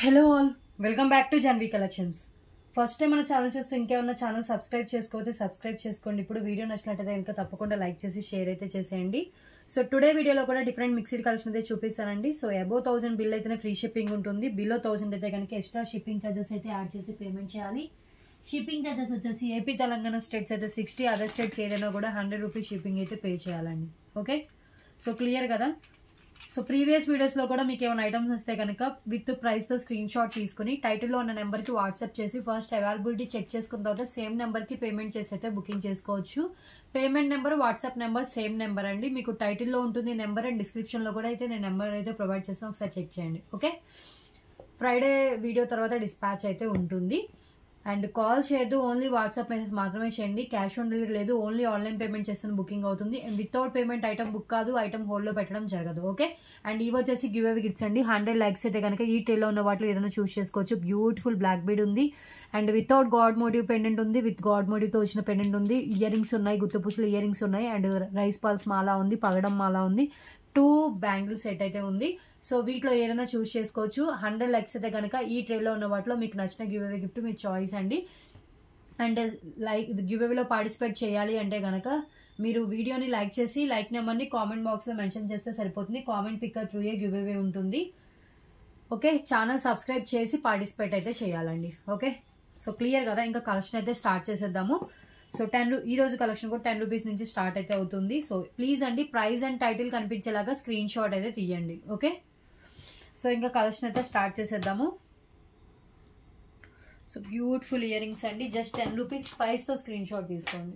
hello all welcome back to Janvi collections first time మన channel చూస్తే ఇంకేమన్నా ఛానల్ సబ్స్క్రైబ్ చేసుకోతే సబ్స్క్రైబ్ చేసుకోండి ఇప్పుడు వీడియో నచ్చినట్టయితే ఇంకా తప్పకుండా లైక్ చేసి షేర్ అయితే చేసేయండి సో టుడే వీడియోలో కూడా డిఫరెంట్ మిక్స్డ్ కలెక్షన్ అయితే చూపిస్తానండి సో అబౌవ్ థౌసండ్ బిల్ అయితేనే ఫ్రీ షిప్పింగ్ ఉంటుంది బిలో థౌసండ్ అయితే కనుక ఎక్స్ట్రా షిప్పింగ్ ఛార్జెస్ అయితే యాడ్ చేసి పేమెంట్ చేయాలి షిప్పింగ్ ఛార్జెస్ వచ్చేసి ఏపీ తెలంగాణ స్టేట్స్ అయితే సిక్స్టీ అదర్ స్టేట్స్ ఏదైనా కూడా హండ్రెడ్ రూపీస్ షిప్పింగ్ అయితే పే చేయాలండి ఓకే సో క్లియర్ కదా సో ప్రీవియస్ వీడియోస్లో కూడా మీకు ఏమైనా ఐటమ్స్ వస్తే కనుక విత్ ప్రైస్తో స్క్రీన్ షాట్ తీసుకుని టైటిల్లో ఉన్న నెంబర్కి వాట్సాప్ చేసి ఫస్ట్ అవైలబిలిటీ చెక్ చేసుకున్న తర్వాత సేమ్ నెంబర్కి పేమెంట్ చేసి అయితే బుకింగ్ చేసుకోవచ్చు payment number WhatsApp number same number అండి మీకు టైటిల్లో ఉంటుంది నెంబర్ అండ్ డిస్క్రిప్షన్లో కూడా అయితే నేను నెంబర్ అయితే ప్రొవైడ్ చేస్తాను ఒకసారి చెక్ చేయండి ఓకే ఫ్రైడే వీడియో తర్వాత డిస్పాచ్ అయితే ఉంటుంది అండ్ కాల్ చేయొద్దు ఓన్లీ వాట్సాప్ మెసేజ్ మాత్రమే చేయండి క్యాష్ ఆన్ డెలివరీ లేదు ఓన్లీ ఆన్లైన్ పేమెంట్ చేస్తున్న బుకింగ్ అవుతుంది and without payment item book కాదు ఐటమ్ హోల్డ్లో పెట్టడం జరగదు ఓకే అండ్ ఇవి వచ్చేసి గివ్ అవే గిఫ్ట్స్ అండి హండ్రెడ్ ల్యాక్స్ అయితే కనుక ఈ ట్రేలో ఉన్న వాటిలో ఏదైనా చూస్ చేసుకోవచ్చు బ్యూటిఫుల్ బ్లాక్ బీడ్ ఉంది and without god motive pendant ఉంది విత్ గాడ్ మోటివ్తో వచ్చిన పెండెంట్ ఉంది ఇయర్ రింగ్స్ ఉన్నాయి గుత్తపూసలు ఇయర్ రింగ్స్ ఉన్నాయి అండ్ రైస్ పాల్స్ మాలా ఉంది పగడం మాలా ఉంది టూ బ్యాంగిల్ సెట్ అయితే ఉంది సో వీటిలో ఏదైనా చూస్ చేసుకోవచ్చు హండ్రెడ్ లెక్స్ అయితే కనుక ఈ ట్రేలో ఉన్న వాటిలో మీకు నచ్చిన గివ్ అవే గిఫ్ట్ మీ చాయిస్ అండి అండ్ లైక్ గివ్ అవేలో పార్టిసిపేట్ చేయాలి అంటే కనుక మీరు వీడియోని లైక్ చేసి లైక్ నెంబర్ని కామెంట్ బాక్స్లో మెన్షన్ చేస్తే సరిపోతుంది కామెంట్ పిక్కర్ త్రూయే గివ్ అవే ఉంటుంది ఓకే ఛానల్ సబ్స్క్రైబ్ చేసి పార్టిసిపేట్ అయితే చేయాలండి ఓకే సో క్లియర్ కదా ఇంకా కలెక్షన్ అయితే స్టార్ట్ చేసేద్దాము సో టెన్ రూ ఈ రోజు కలెక్షన్ కూడా టెన్ రూపీస్ నుంచి స్టార్ట్ అయితే అవుతుంది సో ప్లీజ్ అండి ప్రైస్ అండ్ టైటిల్ కనిపించేలాగా స్క్రీన్ షాట్ అయితే తీయండి ఓకే సో ఇంకా కలెక్షన్ అయితే స్టార్ట్ చేసేద్దాము సో బ్యూటిఫుల్ ఇయర్ రింగ్స్ అండి జస్ట్ టెన్ రూపీస్ ప్రైస్తో స్క్రీన్ షాట్ తీసుకోండి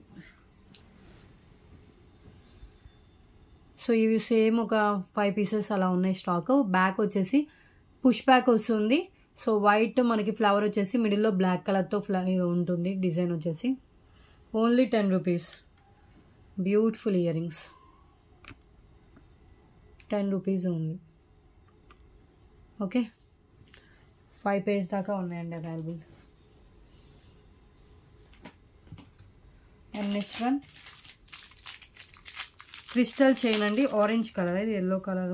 సో ఇవి సేమ్ ఒక ఫైవ్ పీసెస్ అలా ఉన్నాయి స్టాక్ బ్యాక్ వచ్చేసి పుష్ బ్యాక్ వస్తుంది సో వైట్ మనకి ఫ్లవర్ వచ్చేసి మిడిల్లో బ్లాక్ కలర్తో ఫ్ల ఉంటుంది డిజైన్ వచ్చేసి only ten rupees beautiful earrings ten rupees only okay five page దాకా ఉన్నాయండి available and next one crystal chain అండి ఆరెంజ్ కలర్ ఇది ఎల్లో కలర్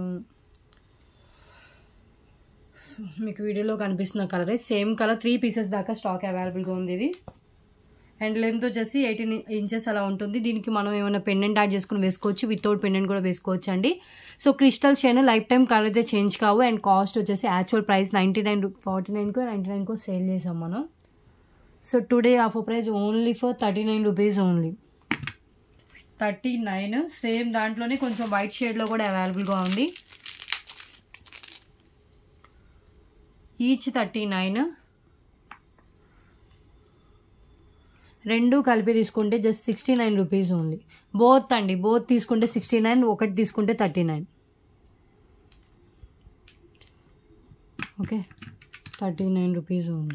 మీకు వీడియోలో కనిపిస్తున్న కలరే సేమ్ కలర్ త్రీ పీసెస్ దాకా స్టాక్ అవైలబుల్గా ఉంది ఇది అండ్ లెంత్ వచ్చేసి ఎయిటీన్ ఇంచెస్ అలా ఉంటుంది దీనికి మనం ఏమైనా పెండెంట్ యాడ్ చేసుకుని వేసుకోవచ్చు వితౌట్ పెండెంట్ కూడా వేసుకోవచ్చు అండి so crystal chain lifetime colour అయితే చేంజ్ కావు అండ్ కాస్ట్ వచ్చేసి actual price ninety nine forty నైన్కో నైంటీ నైన్కో సేల్ చేసాం మనం so today offer price only for thirty nine rupees only thirty nine same దాంట్లోనే కొంచెం వైట్ షేడ్లో కూడా అవైలబుల్గా ఉంది ఈచ్ థర్టీ నైన్ రెండు కలిపి తీసుకుంటే just sixty nine rupees only both అండి బోత్ తీసుకుంటే సిక్స్టీ నైన్ ఒకటి తీసుకుంటే thirty nine okay thirty nine rupees only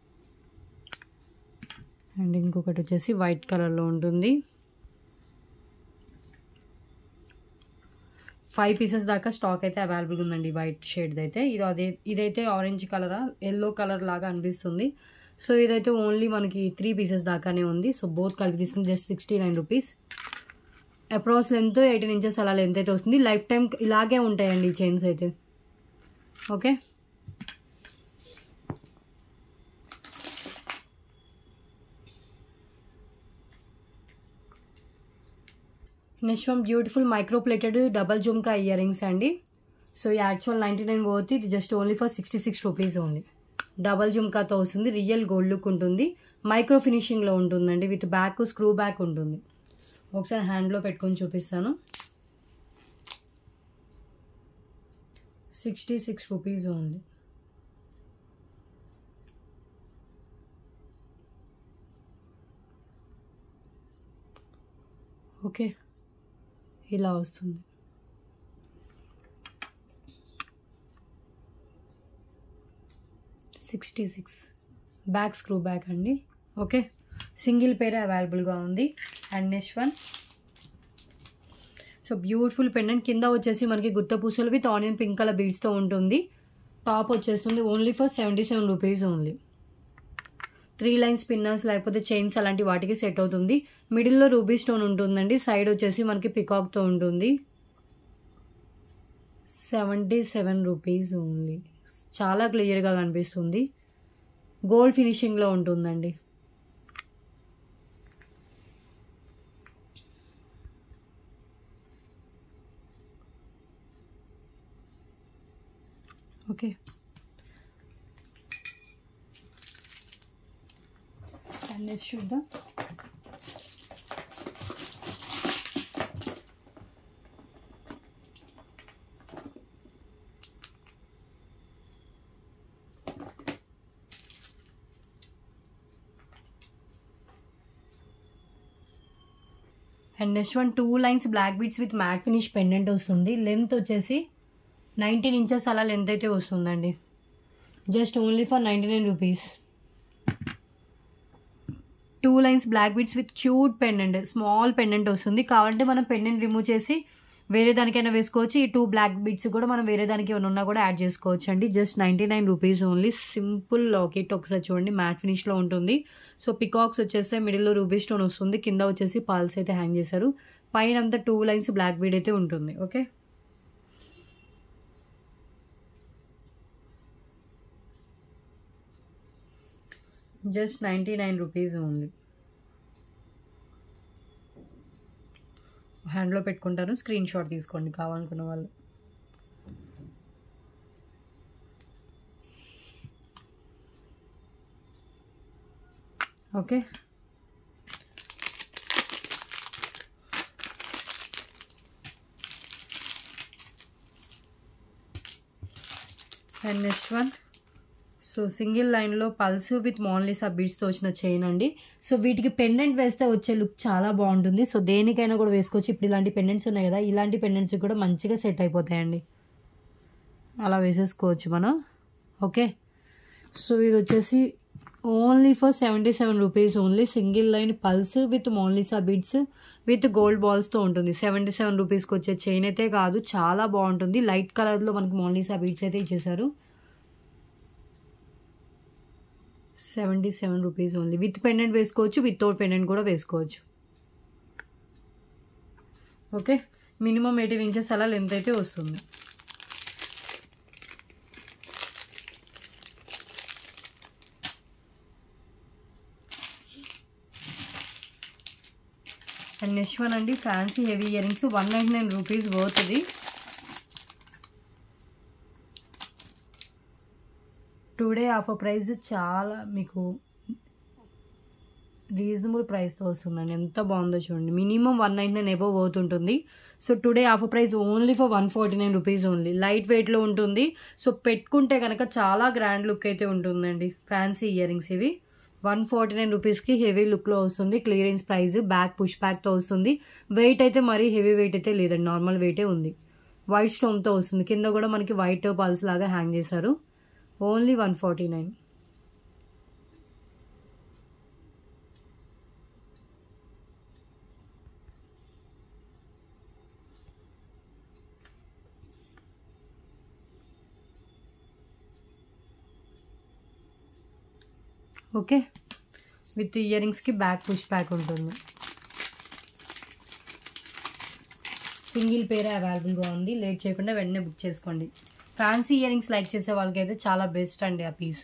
and ఇంకొకటి వచ్చేసి వైట్ కలర్లో ఉంటుంది ఫైవ్ పీసెస్ దాకా స్టాక్ అయితే అవైలబుల్ ఉందండి వైట్ షేడ్ అయితే ఇది అదే ఇదైతే ఆరెంజ్ కలరా ఎల్లో కలర్ లాగా అనిపిస్తుంది సో ఇదైతే ఓన్లీ మనకి త్రీ పీసెస్ దాకానే ఉంది సో బోత్ కలిపి తీసుకుని just sixty nine rupees approx length eighteen inches అలా లెంత్ అయితే వస్తుంది లైఫ్ టైం ఇలాగే ఉంటాయండి ఈ చైన్స్ అయితే okay next one beautiful micro plated double jhumka earrings అండి సో ఈ యాక్చువల్ నైంటీ నైన్ పోతే ఇది just only for sixty six rupees ఉంది డబల్ జుమ్కాతో వస్తుంది రియల్ గోల్డ్ లుక్ ఉంటుంది మైక్రో ఫినిషింగ్లో ఉంటుందండి విత్ బ్యాక్ స్క్రూ బ్యాక్ ఉంటుంది ఒకసారి హ్యాండ్లో పెట్టుకొని చూపిస్తాను సిక్స్టీ సిక్స్ రూపీస్ ఉంది ఓకే ఇలా వస్తుంది sixty six back screw back అండి ఓకే సింగిల్ పేర్ అవైలబుల్గా ఉంది and next one so beautiful pendant కింద వచ్చేసి మనకి గుత్త పూసలు విత్ ఆనియన్ పింక్ కలర్ బీడ్స్తో ఉంటుంది టాప్ వచ్చేస్తుంది only for seventy seven rupees only three line spinners లేకపోతే చైన్స్ అలాంటి వాటికి సెట్ అవుతుంది మిడిల్లో రూబీ స్టోన్ ఉంటుందండి సైడ్ వచ్చేసి మనకి పికాక్తో ఉంటుంది సెవెంటీ సెవెన్ రూపీస్ ఓన్లీ చాలా క్లియర్గా కనిపిస్తుంది గోల్డ్ ఫినిషింగ్లో ఉంటుందండి ఓకే అండ్ చూద్దాం and next one two lines black beads with matte finish pendant వస్తుంది లెంత్ వచ్చేసి నైన్టీన్ ఇంచెస్ అలా లెంత్ అయితే వస్తుందండి just only for ninety nine rupees two lines black beads with cute pendant small pendant వస్తుంది కావాలంటే మనం pendant remove చేసి వేరే దానికైనా వేసుకోవచ్చు ఈ టూ బ్లాక్ బీట్స్ కూడా మనం వేరే దానికి ఏమైనా ఉన్నా కూడా యాడ్ చేసుకోవచ్చు అండి just ninety nine rupees only simple locket ఒకసారి చూడండి మ్యాట్ ఫినిష్లో ఉంటుంది సో పికాక్స్ వచ్చేస్తే మిడిల్లో రూబీ స్టోన్ వస్తుంది కింద వచ్చేసి పాల్స్ అయితే హ్యాంగ్ చేశారు పైన అంతా టూ లైన్స్ బ్లాక్ బీడ్ అయితే ఉంటుంది okay just ninety nine rupees ఉంది హ్యాండ్లో పెట్టుకుంటాను స్క్రీన్ షాట్ తీసుకోండి కావాలనుకున్న వాళ్ళు okay and next one so single లైన్లో పల్స్ విత్ మోన్లీసా బీడ్స్తో వచ్చిన చైన్ అండి సో వీటికి పెండెంట్ వేస్తే వచ్చే లుక్ చాలా బాగుంటుంది సో దేనికైనా కూడా వేసుకోవచ్చు ఇప్పుడు ఇలాంటి పెండెంట్స్ ఉన్నాయి కదా ఇలాంటి పెండెంట్స్ కూడా మంచిగా సెట్ అయిపోతాయండి అలా వేసేసుకోవచ్చు మనం ఓకే సో ఇది వచ్చేసి only for seventy seven rupees only single line pearls with Monalisa beads with gold బాల్స్తో ఉంటుంది సెవెంటీ సెవెన్ రూపీస్కి వచ్చే చైన్ అయితే కాదు చాలా బాగుంటుంది లైట్ కలర్లో మనకి మోన్లీసా బీడ్స్ అయితే ఇచ్చేసారు seventy seven rupees only with pendant వేసుకోవచ్చు వితౌట్ పెండెంట్ కూడా వేసుకోవచ్చు ఓకే మినిమం ఎయిటీన్ ఇంచెస్ అలా లెంత్ అయితే వస్తుంది అండ్ నెక్స్ట్ వన్ అండి fancy heavy earrings one ninety nine rupees పోతుంది టుడే ఆఫర్ ప్రైస్ చాలా మీకు రీజనబుల్ ప్రైస్తో వస్తుందండి ఎంత బాగుందో చూడండి మినిమం వన్ నైంటీ నైన్ ఎబో పోతుంటుంది so today offer price only for one forty nine rupees only light వెయిట్లో ఉంటుంది సో పెట్టుకుంటే కనుక చాలా గ్రాండ్ లుక్ అయితే ఉంటుందండి ఫ్యాన్సీ ఇయర్ రింగ్స్ ఇవి వన్ ఫార్టీ నైన్ రూపీస్కి హెవీ లుక్లో వస్తుంది క్లియరెన్స్ ప్రైస్ బ్యాక్ పుష్ బ్యాక్తో వస్తుంది వెయిట్ అయితే మరీ హెవీ వెయిట్ అయితే లేదండి నార్మల్ వెయిటే ఉంది వైట్ స్టోన్తో వస్తుంది కింద కూడా మనకి వైట్ పల్స్ లాగా హ్యాంగ్ చేశారు only one forty nine okay with ఇయర్ రింగ్స్కి బ్యాక్ పుష్ బ్యాక్ ఉంటుంది సింగిల్ పేరే అవైలబుల్గా ఉంది లేట్ చేయకుండా వెంటనే బుక్ చేసుకోండి ఫ్యాన్సీ ఇయర్ రింగ్స్ లైక్ చేసే వాళ్ళకి అయితే చాలా బెస్ట్ అండి ఆ పీస్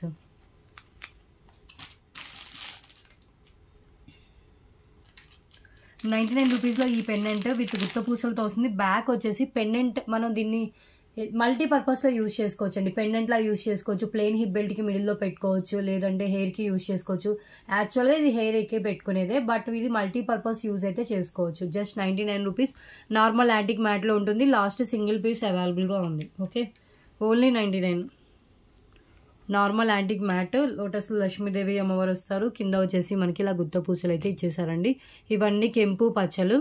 నైంటీ నైన్ రూపీస్లో ఈ పెండెంట్ విత్ గుత్త పూసలతో వస్తుంది బ్యాక్ వచ్చేసి పెండెంట్ మనం దీన్ని మల్టీపర్పస్లో యూజ్ చేసుకోవచ్చు అండి పెండెంట్లా యూజ్ చేసుకోవచ్చు ప్లెయిన్ హిప్ బెల్ట్కి మిడిల్లో పెట్టుకోవచ్చు లేదంటే హెయిర్కి యూజ్ చేసుకోవచ్చు యాక్చువల్గా ఇది హెయిర్ ఎక్కే పెట్టుకునేదే బట్ ఇది మల్టీపర్పస్ యూజ్ అయితే చేసుకోవచ్చు just ninety nine rupees normal antique మ్యాట్లో ఉంటుంది లాస్ట్ సింగిల్ పీస్ అవైలబుల్గా ఉంది okay only ninety nine normal antique matte lotus Lakshmidevi అమ్మవారు వస్తారు కింద వచ్చేసి మనకి ఇలా గుత్త పూసలు అయితే ఇచ్చేసారండి ఇవన్నీ కెంపు పచ్చలు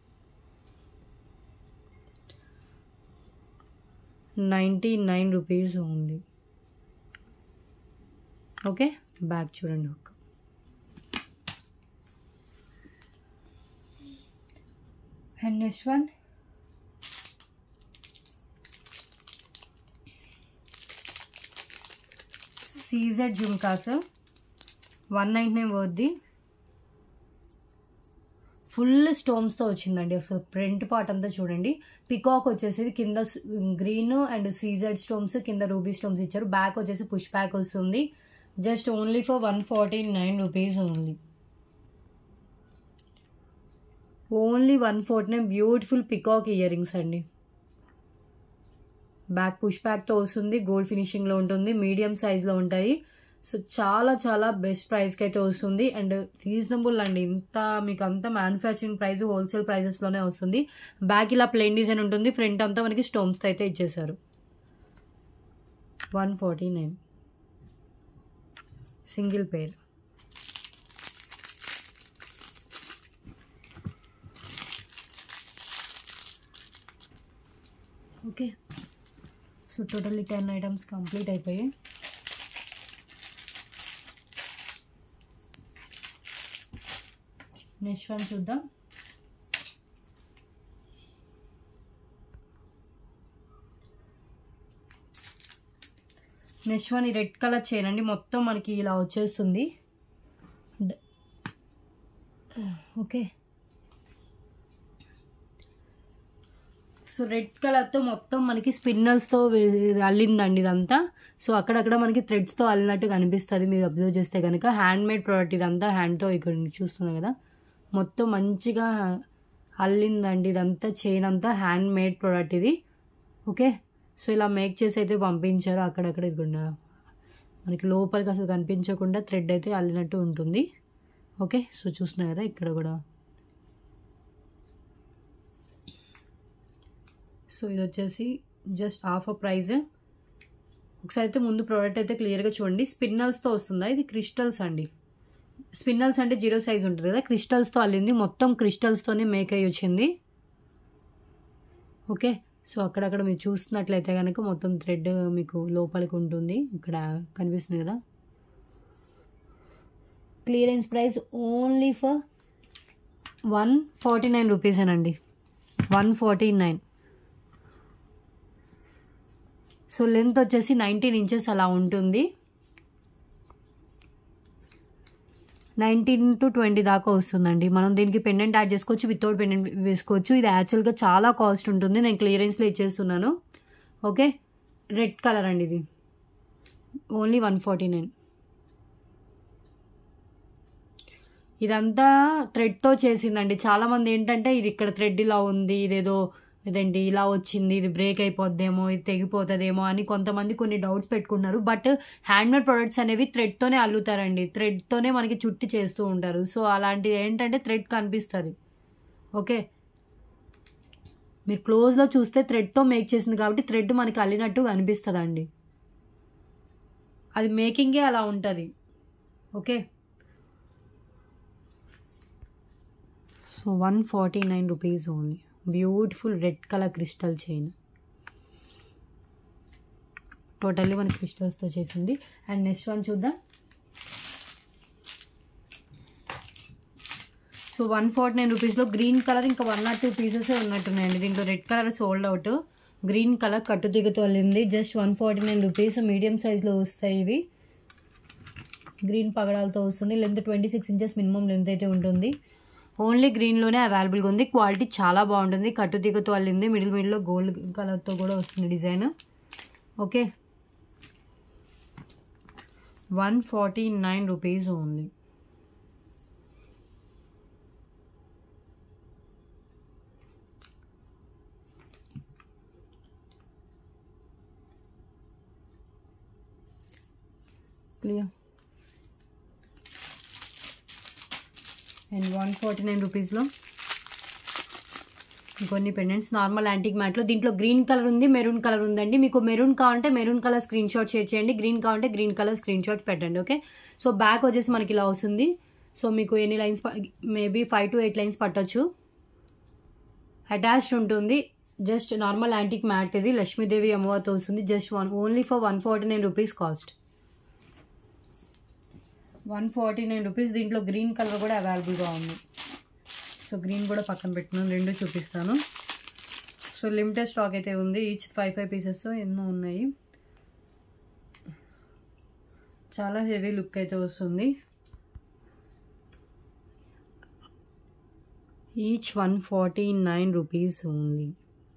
నైంటీ నైన్ రూపీస్ ఉంది ఓకే బ్యాగ్ చూడండి ఒక and next one CZ jhumkas one ninety nine వద్ది ఫుల్ స్టోన్స్తో వచ్చిందండి అసలు ప్రింట్ పార్ట్ అంతా చూడండి పికాక్ వచ్చేసి కింద గ్రీన్ అండ్ సీజెడ్ స్టోన్స్ కింద రూబీ స్టోన్స్ ఇచ్చారు బ్యాక్ వచ్చేసి పుష్ బ్యాక్ వస్తుంది just only for one forty nine rupees only only one forty nine beautiful peacock earrings అండి బ్యాక్ పుష్ బ్యాక్తో వస్తుంది గోల్డ్ ఫినిషింగ్లో ఉంటుంది మీడియం సైజ్లో ఉంటాయి సో చాలా చాలా బెస్ట్ ప్రైస్కి అయితే వస్తుంది అండ్ రీజనబుల్ అండి ఇంత మీకు అంతా మ్యానుఫ్యాక్చరింగ్ ప్రైస్ హోల్సేల్ ప్రైజెస్లోనే వస్తుంది బ్యాక్ ఇలా ప్లెయిన్ డిజైన్ ఉంటుంది ఫ్రంట్ అంతా మనకి స్టోన్స్తో అయితే ఇచ్చేసారు one forty nine single pair okay so totally ten items complete అయిపోయాయి నెక్స్ట్ వన్ చూద్దాం నెక్స్ట్ వన్ ఈ రెడ్ కలర్ చైన్ అండి మొత్తం మనకి ఇలా వచ్చేస్తుంది డ- ఓకే సో రెడ్ కలర్తో మొత్తం మనకి స్పిన్నల్స్తో అల్లిందండి ఇదంతా సో అక్కడక్కడ మనకి థ్రెడ్స్తో అల్లినట్టు కనిపిస్తుంది మీరు అబ్జర్వ్ చేస్తే కనుక హ్యాండ్ మేడ్ ప్రోడక్ట్ ఇదంతా హ్యాండ్తో ఇక్కడ చూస్తున్నారు కదా మొత్తం మంచిగా అల్లిందండి ఇదంతా చైన్ అంతా హ్యాండ్ మేడ్ ప్రోడక్ట్ ఇది ఓకే సో ఇలా మేక్ చేసి అయితే పంపించారు అక్కడక్కడ ఇదిగోండి మనకి లోపలికి అసలు కనిపించకుండా థ్రెడ్ అయితే అల్లినట్టు ఉంటుంది ఓకే సో చూస్తున్నారు కదా ఇక్కడ కూడా సో ఇది వచ్చేసి జస్ట్ హాఫ్ అ ప్రైజ్ ఒకసారి అయితే ముందు ప్రోడక్ట్ అయితే క్లియర్గా చూడండి స్పిన్నల్స్తో వస్తుందా ఇది క్రిస్టల్స్ అండి స్పిన్నల్స్ అంటే జీరో సైజ్ ఉంటుంది కదా క్రిస్టల్స్తో అల్లింది మొత్తం క్రిస్టల్స్తోనే మేక్ అయ్యి వచ్చింది ఓకే సో అక్కడక్కడ మీరు చూస్తున్నట్లయితే కనుక మొత్తం థ్రెడ్ మీకు లోపలికి ఉంటుంది ఇక్కడ కనిపిస్తుంది కదా clearance price only for one forty nine రూపీసేనండి one forty nine so length వచ్చేసి నైన్టీన్ ఇంచెస్ అలా ఉంటుంది నైన్టీన్ టు ట్వంటీ దాకా వస్తుందండి మనం దీనికి పెండెంట్ యాడ్ చేసుకోవచ్చు వితౌట్ పెండెంట్ వేసుకోవచ్చు ఇది యాక్చువల్గా చాలా కాస్ట్ ఉంటుంది నేను క్లియరెన్స్లో ఇచ్చేస్తున్నాను ఓకే రెడ్ కలర్ అండి ఇది ఓన్లీ వన్ ఫార్టీ నైన్ ఇదంతా థ్రెడ్తో చేసిందండి చాలామంది ఏంటంటే ఇది ఇక్కడ థ్రెడ్ ఇలా ఉంది ఇదేదో ఇదేంటి ఇలా వచ్చింది ఇది బ్రేక్ అయిపోద్దేమో ఇది తెగిపోతుందేమో అని కొంతమంది కొన్ని డౌట్స్ పెట్టుకుంటున్నారు బట్ హ్యాండ్మేడ్ ప్రొడక్ట్స్ అనేవి థ్రెడ్తోనే అల్లుతారండి థ్రెడ్తోనే మనకి చుట్టి చేస్తూ ఉంటారు సో అలాంటివి ఏంటంటే థ్రెడ్ కనిపిస్తుంది ఓకే మీరు క్లోజ్లో చూస్తే థ్రెడ్తో మేక్ చేసింది కాబట్టి థ్రెడ్ మనకి అల్లినట్టు కనిపిస్తుందండి అది మేకింగే అలా ఉంటుంది okay so one forty nine rupees only beautiful red colour crystal chain totally మన క్రిస్టల్స్తో చేసింది అండ్ నెక్స్ట్ వన్ చూద్దాం సో వన్ ఫార్టీ నైన్ రూపీస్లో గ్రీన్ కలర్ ఇంకా వన్ ఆర్ టూ పీసెస్ ఉన్నట్టున్నాయండి దీంట్లో red colour sold out green colour కట్టు దిగుతూ వెళ్ళింది just one forty nine rupees medium సైజ్లో వస్తాయి ఇవి గ్రీన్ పగడాలతో వస్తుంది length twenty six inches minimum length అయితే ఉంటుంది ఓన్లీ గ్రీన్లోనే అవైలబుల్గా ఉంది క్వాలిటీ చాలా బాగుంటుంది కట్టు దిగుతూ అల్లింది మిడిల్ మిడిల్లో గోల్డ్ కలర్తో కూడా వస్తుంది design okay one forty nine rupees only clear and one forty nine రూపీస్లో కొన్ని పెండెంట్స్ నార్మల్ యాంటిక్ మ్యాట్లో దీంట్లో గ్రీన్ కలర్ ఉంది మెరూన్ కలర్ ఉందండి మీకు మెరూన్ కావాలంటే maroon colour screenshot share చేయండి గ్రీన్ కావాలంటే గ్రీన్ కలర్ స్క్రీన్ షాట్ పెట్టండి ఓకే సో బ్యాక్ వచ్చేసి మనకి ఇలా వస్తుంది సో మీకు ఎన్ని lines maybe five to eight lines పట్టొచ్చు అటాచ్డ్ ఉంటుంది జస్ట్ నార్మల్ యాంటిక్ మ్యాట్ ఇది లక్ష్మీదేవి అమ్మవారితో వస్తుంది just one only for one forty nine rupees cost one forty nine rupees దీంట్లో గ్రీన్ కలర్ కూడా అవైలబుల్గా ఉంది సో గ్రీన్ కూడా పక్కన పెట్టుకున్నాను రెండు చూపిస్తాను సో లిమిటెడ్ స్టాక్ అయితే ఉంది ఈచ్ ఫైవ్ ఫైవ్ పీసెస్ ఎన్నో ఉన్నాయి చాలా హెవీ లుక్ అయితే వస్తుంది each one forty nine rupees only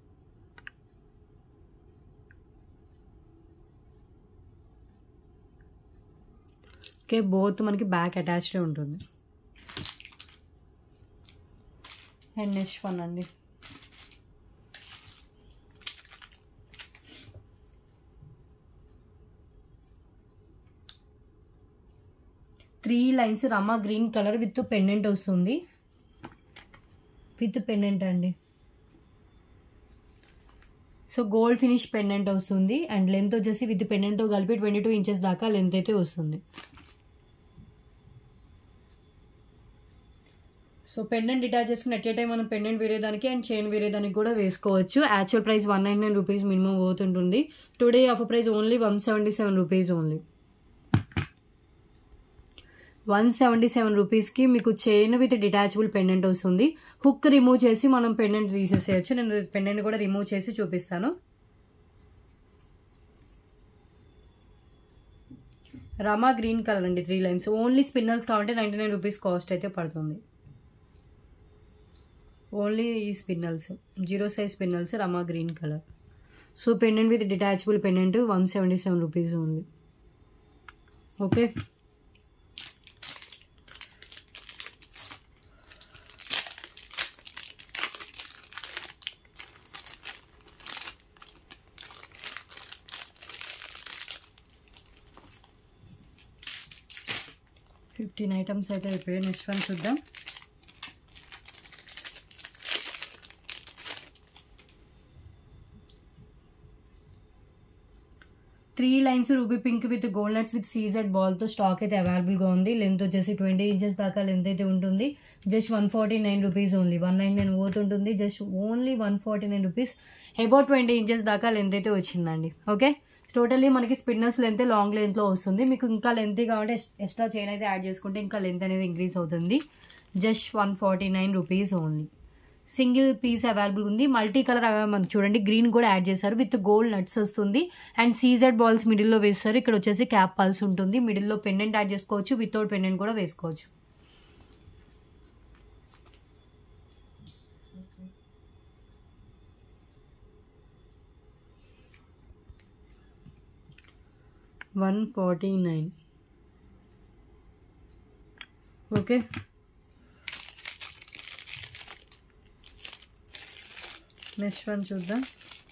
okay both మనకి బ్యాక్ అటాచ్డ్ ఉంటుంది అండ్ నెక్స్ట్ వన్ అండి త్రీ లైన్స్ రమా గ్రీన్ కలర్ విత్ పెండెంట్ వస్తుంది విత్ పెండెంట్ అండి సో గోల్డ్ ఫినిష్ పెండెంట్ వస్తుంది అండ్ లెంత్ వచ్చేసి విత్ పెండెంట్తో కలిపి ట్వంటీ టూ ఇంచెస్ దాకా లెంత్ అయితే వస్తుంది సో పెండెంట్ డిటాచ్ చేసుకుని ఎట్ ఏ టైం మనం పెండెంట్ వేరే దానికి అండ్ చైన్ వేరే దానికి కూడా వేసుకోవచ్చు actual price one nine nine rupees minimum పోతుంటుంది today offer price only one seventy seven rupees only one seventy seven రూపీస్కి మీకు చైన్ విత్ డిటాచబుల్ పెండెంట్ వస్తుంది హుక్ రిమూవ్ చేసి మనం పెండెంట్ తీసేసేయచ్చు నేను పెండెంట్ కూడా రిమూవ్ చేసి చూపిస్తాను రమా గ్రీన్ కలర్ అండి త్రీ లైన్స్ ఓన్లీ స్పిన్నర్స్ కావాలంటే నైంటీ నైన్ రూపీస్ కాస్ట్ అయితే పడుతుంది ఓన్లీ ఈ spinels zero size spinels Rama green colour so pendant with detachable pendant one seventy seven rupees only okay fifteen items అయితే అయిపోయాయి next one చూద్దాం three lines ruby pink with gold nuts with CZ బాల్తో stock అయితే అవైలబుల్గా ఉంది length వచ్చేసి twenty inches దాకా length అయితే ఉంటుంది just one forty nine rupees only one nine nine పోతుంటుంది just only one forty nine rupees about twenty inches దాకా లెంత్ అయితే వచ్చిందండి ఓకే టోటల్లీ మనకి స్పిన్నర్స్ లెంత్ లాంగ్ లెంత్లో వస్తుంది మీకు ఇంకా లెంత్ కావాలంటే ఎక్స్ట్రా చైన్ అయితే యాడ్ చేసుకుంటే ఇంకా లెంత్ అనేది ఇంక్రీజ్ అవుతుంది just one forty nine rupees only single piece available ఉంది మల్టీ కలర్ మనకు చూడండి గ్రీన్ కూడా యాడ్ చేశారు విత్ గోల్డ్ నట్స్ వస్తుంది అండ్ సీజెడ్ బాల్స్ మిడిల్లో వేస్తారు ఇక్కడ వచ్చేసి క్యాప్ పల్స్ ఉంటుంది మిడిల్లో పెండెంట్ యాడ్ చేసుకోవచ్చు వితౌట్ పెండెంట్ కూడా వేసుకోవచ్చు one forty nine okay next one చూద్దాం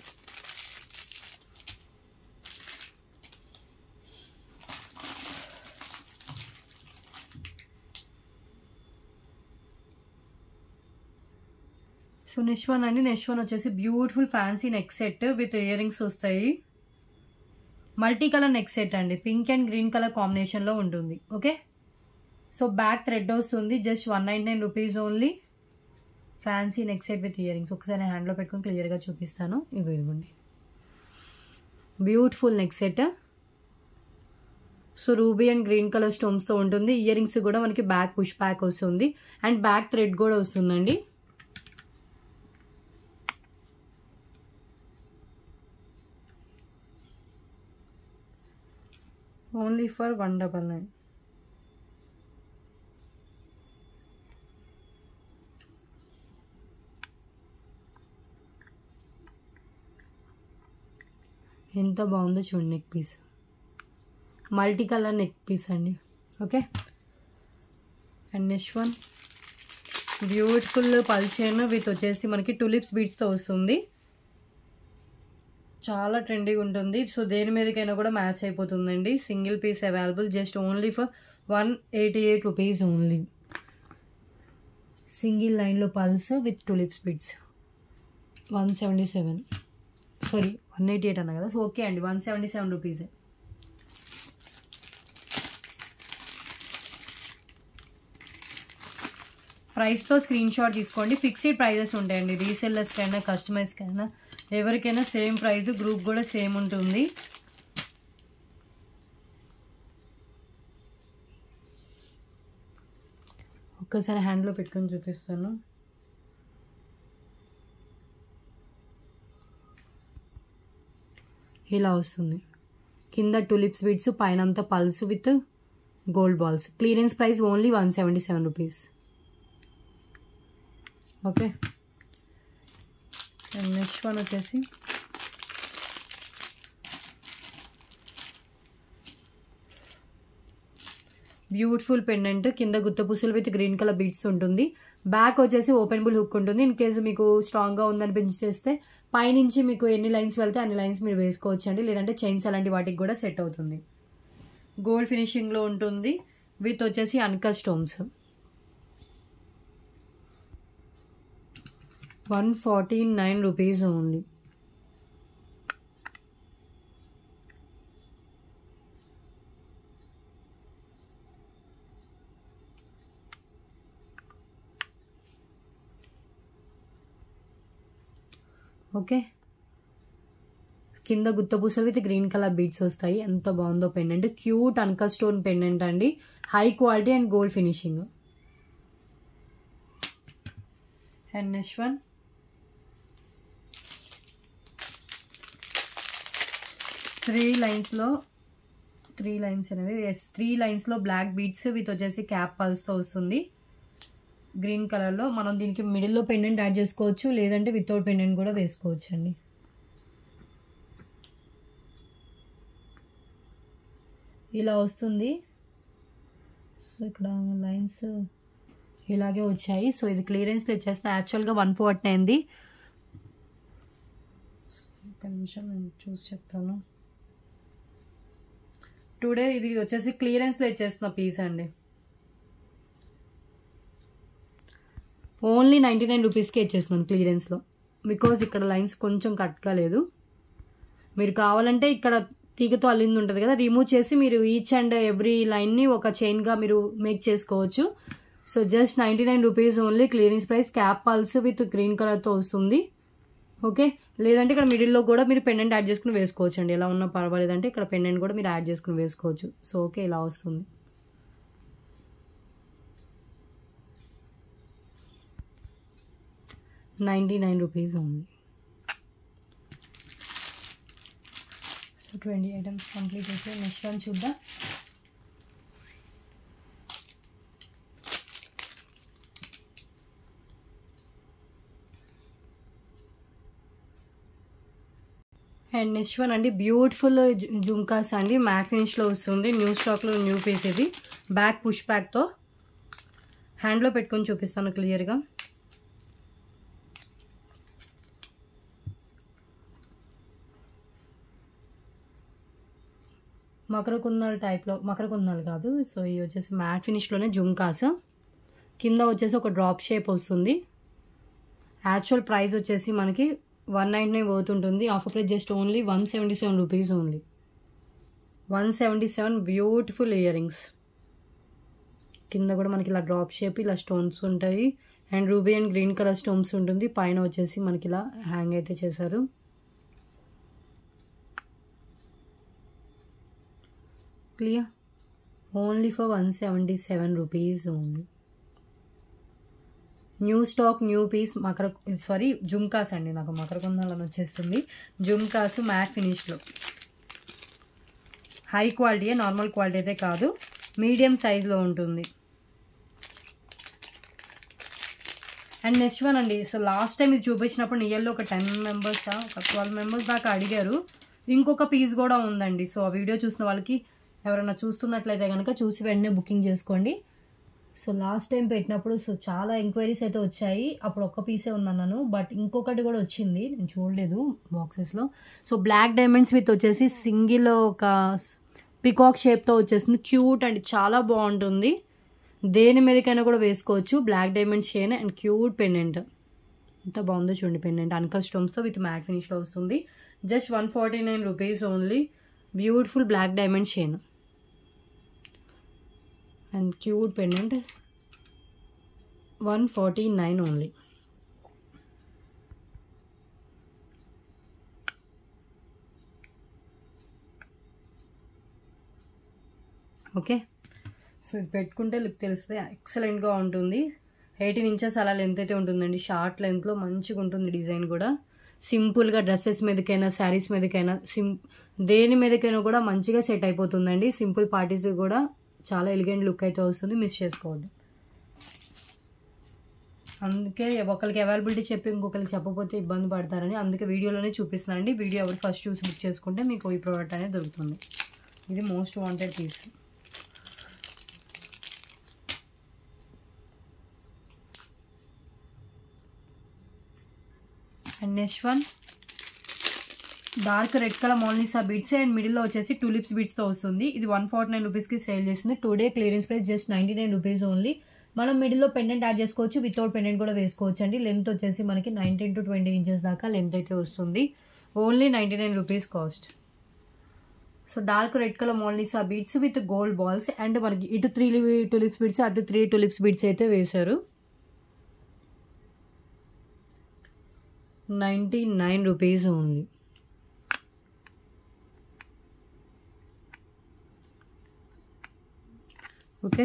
సో నెక్స్ట్ వన్ అండి నెక్స్ట్ వన్ వచ్చేసి beautiful fancy neck set with earrings వస్తాయి మల్టీ కలర్ నెక్ సెట్ అండి పింక్ అండ్ గ్రీన్ కలర్ కాంబినేషన్లో ఉంటుంది ఓకే సో బ్యాక్ థ్రెడ్ వస్తుంది just one nine nine rupees only fancy neck set with earrings ఒకసారి హ్యాండ్లో పెట్టుకొని క్లియర్గా చూపిస్తాను ఇవి ఇదిగోండి beautiful neck set so ruby and green colour స్టోన్స్తో ఉంటుంది ఇయర్ రింగ్స్ కూడా మనకి బ్యాక్ పుష్ బ్యాక్ వస్తుంది అండ్ బ్యాక్ థ్రెడ్ కూడా వస్తుందండి only for one double nine ఎంత బాగుందో చూడండి neck piece multi colour neck piece అండి okay and next one beautiful పల్చేన్ విత్ వచ్చేసి మనకి టులిప్స్ బీడ్స్తో వస్తుంది చాలా ట్రెండీగా ఉంటుంది సో దేని మీదకైనా కూడా మ్యాచ్ అయిపోతుందండి single piece available just only for one eighty eight rupees only single లైన్లో pearls with tulips beads one seventy seven sorry one eighty eight అన్నా కదా సో ఓకే అండి వన్ సెవెంటీ సెవెన్ రూపీసే ప్రైస్తో స్క్రీన్ షాట్ తీసుకోండి fixed prices ఉంటాయండి రీసెల్లర్స్కైనా కస్టమర్స్కైనా ఎవరికైనా సేమ్ ప్రైస్ గ్రూప్ కూడా సేమ్ ఉంటుంది ఒక్కసారి హ్యాండ్లో పెట్టుకొని చూపిస్తాను ఇలా వస్తుంది కింద టులిప్స్ బీడ్స్ పైన అంతా pearls with gold balls clearance price only one seventy seven rupees okay and next one వచ్చేసి బ్యూటిఫుల్ పెండెంట్ కింద గుత్త పూసలు విత్ గ్రీన్ కలర్ బీడ్స్ ఉంటుంది బ్యాక్ వచ్చేసి ఓపెనబుల్ హుక్ ఉంటుంది ఇన్ కేసు మీకు స్ట్రాంగ్గా ఉందనిపించి చేస్తే పైనుంచి మీకు ఎన్ని లైన్స్ వెళ్తే అన్ని లైన్స్ మీరు వేసుకోవచ్చు అండి లేదంటే చైన్స్ అలాంటి వాటికి కూడా సెట్ అవుతుంది గోల్డ్ ఫినిషింగ్లో ఉంటుంది విత్ వచ్చేసి uncut stones one forty nine rupees only okay కింద గుత్తపూసలు విత్ గ్రీన్ కలర్ బీడ్స్ వస్తాయి ఎంత బాగుందో pendant cute uncut stone pendant అండి high quality and gold finishing and next one three లైన్స్లో త్రీ లైన్స్ అనేది ఎస్ త్రీ లైన్స్లో బ్లాక్ బీడ్స్ విత్ వచ్చేసి క్యాప్ పల్స్తో వస్తుంది గ్రీన్ కలర్లో మనం దీనికి మిడిల్లో పెండెంట్ యాడ్ చేసుకోవచ్చు లేదంటే వితౌట్ పెండెంట్ కూడా వేసుకోవచ్చు అండి ఇలా వస్తుంది సో ఇక్కడ లైన్స్ ఇలాగే వచ్చాయి సో ఇది క్లియరెన్స్లో ఇచ్చేస్తే యాక్చువల్గా వన్ ఫార్టీ అయింది ఒక నిమిషం నేను చూసి చెప్తాను టుడే ఇది వచ్చేసి క్లియరెన్స్లో ఇచ్చేస్తున్న పీస్ అండి ఓన్లీ నైంటీ నైన్ రూపీస్కే ఇచ్చేస్తున్నాను క్లియరెన్స్లో బికాజ్ ఇక్కడ లైన్స్ కొంచెం కట్ కాలేదు మీరు కావాలంటే ఇక్కడ తీగతో అల్లింది ఉంటుంది కదా రిమూవ్ చేసి మీరు ఈచ్ అండ్ ఎవ్రీ లైన్ని ఒక చైన్గా మీరు మేక్ చేసుకోవచ్చు so just ninety nine rupees only clearance price cap pearls with green కలర్తో వస్తుంది ఓకే లేదంటే ఇక్కడ మిడిల్లో కూడా మీరు పెండెంట్ యాడ్ చేసుకుని వేసుకోవచ్చు అండి ఎలా ఉన్నా పర్వాలేదంటే ఇక్కడ పెండెంట్ కూడా మీరు యాడ్ చేసుకుని వేసుకోవచ్చు సో ఓకే ఇలా వస్తుంది ninety nine rupees only so twenty items complete అయితే నెక్స్ట్ వన్ చూద్దాం అండ్ నెక్స్ట్ వన్ అండి బ్యూటిఫుల్ జుమ్కాస్ అండి మ్యాట్ ఫినిష్లో వస్తుంది న్యూ స్టాక్లో న్యూ పీస్ ఇది బ్యాక్ పుష్ బ్యాక్తో హ్యాండ్లో పెట్టుకొని చూపిస్తాను క్లియర్గా మకర కుందాలు టైప్లో మకర కుందాలు కాదు సో ఇవి వచ్చేసి మ్యాట్ ఫినిష్లోనే జుమ్కాస్ కింద వచ్చేసి ఒక డ్రాప్ షేప్ వస్తుంది యాక్చువల్ ప్రైస్ వచ్చేసి మనకి వన్ నైంటీ నైన్ పోతుంటుంది offer price just only one seventy seven rupees only one seventy seven beautiful earrings కింద కూడా మనకి ఇలా డ్రాప్ షేప్ ఇలా స్టోన్స్ ఉంటాయి and ruby and green colour stones ఉంటుంది పైన వచ్చేసి మనకి ఇలా హ్యాంగ్ అయితే చేశారు clear only for one seventy seven rupees only new stock new piece మకర సారీ జుమ్కాస్ అండి నాకు మకర కుందాలని వచ్చేస్తుంది జుమ్కాస్ మ్యాట్ ఫినిష్లో హై క్వాలిటీ నార్మల్ క్వాలిటీ అయితే కాదు మీడియం సైజులో ఉంటుంది అండ్ నెక్స్ట్ వన్ అండి సో లాస్ట్ టైం ఇది చూపించినప్పుడు నియర్లో ఒక టెన్ మెంబర్స్ ఒక ట్వెల్వ్ మెంబర్స్ దాకా అడిగారు ఇంకొక పీస్ కూడా ఉందండి సో ఆ వీడియో చూసిన వాళ్ళకి ఎవరైనా చూస్తున్నట్లయితే కనుక చూసి వెంటనే బుకింగ్ చేసుకోండి సో లాస్ట్ టైం పెట్టినప్పుడు సో చాలా ఎంక్వైరీస్ అయితే వచ్చాయి అప్పుడు ఒక్క పీసే ఉందన్నాను బట్ ఇంకొకటి కూడా వచ్చింది నేను చూడలేదు బాక్సెస్లో సో బ్లాక్ డైమండ్స్ విత్ వచ్చేసి సింగిల్ ఒక పికాక్ షేప్తో వచ్చేసింది క్యూట్ అండ్ చాలా బాగుంటుంది దేని మీదకైనా కూడా వేసుకోవచ్చు black diamond chain and cute pendant ఎంత బాగుందో చూడండి పెండెంట్ అన్కల్ స్టోన్స్తో విత్ మ్యాట్ ఫినిష్లో వస్తుంది just one forty nine rupees only beautiful black diamond chain and cute pendant one forty nine only okay so ఇది పెట్టుకుంటే లుక్ తెలుస్తుంది ఎక్సలెంట్గా ఉంటుంది ఎయిటీన్ ఇంచెస్ అలా లెంత్ అయితే ఉంటుందండి షార్ట్ లెంత్లో మంచిగా ఉంటుంది డిజైన్ కూడా సింపుల్గా డ్రెస్సెస్ మీదకైనా శారీస్ మీదకైనా సిం దేని మీదకైనా కూడా మంచిగా సెట్ అయిపోతుందండి సింపుల్ పార్టీస్ కూడా చాలా ఎలిగెంట్ లుక్ అయితే వస్తుంది మిస్ చేసుకోవద్దు అందుకే ఒకరికి అవైలబిలిటీ చెప్పి ఇంకొకరికి చెప్పకపోతే ఇబ్బంది పడతారని అందుకే వీడియోలోనే చూపిస్తున్నానండి వీడియో ఎవరు ఫస్ట్ చూసి బుక్ చేసుకుంటే మీకు ఈ ప్రోడక్ట్ అనేది దొరుకుతుంది ఇది most wanted piece and next one dark red colour మోల్నిసా బీడ్స్ అండ్ మిడిల్లో వచ్చేసి టూలిప్స్ బీడ్స్తో వస్తుంది ఇది వన్ ఫార్టీ నైన్ రూపీస్కి సేల్ చేస్తుంది today clearance price just ninety nine rupees only మనం మిడిల్లో పెండెంట్ యాడ్ చేసుకోవచ్చు వితౌట్ పెండెంట్ కూడా వేసుకోవచ్చు అండి లెంత్ వచ్చేసి మనకి నైన్టీన్ టు ట్వంటీ ఇంచెస్ దాకా లెంత్ అయితే వస్తుంది only ninety nine rupees cost so dark red colour మోల్నిసా beads with gold balls and మనకి ఇటు త్రీ టూలిప్స్ బీడ్స్ అటు త్రీ టూలిప్స్ బీడ్స్ అయితే వేశారు ninety nine rupees only okay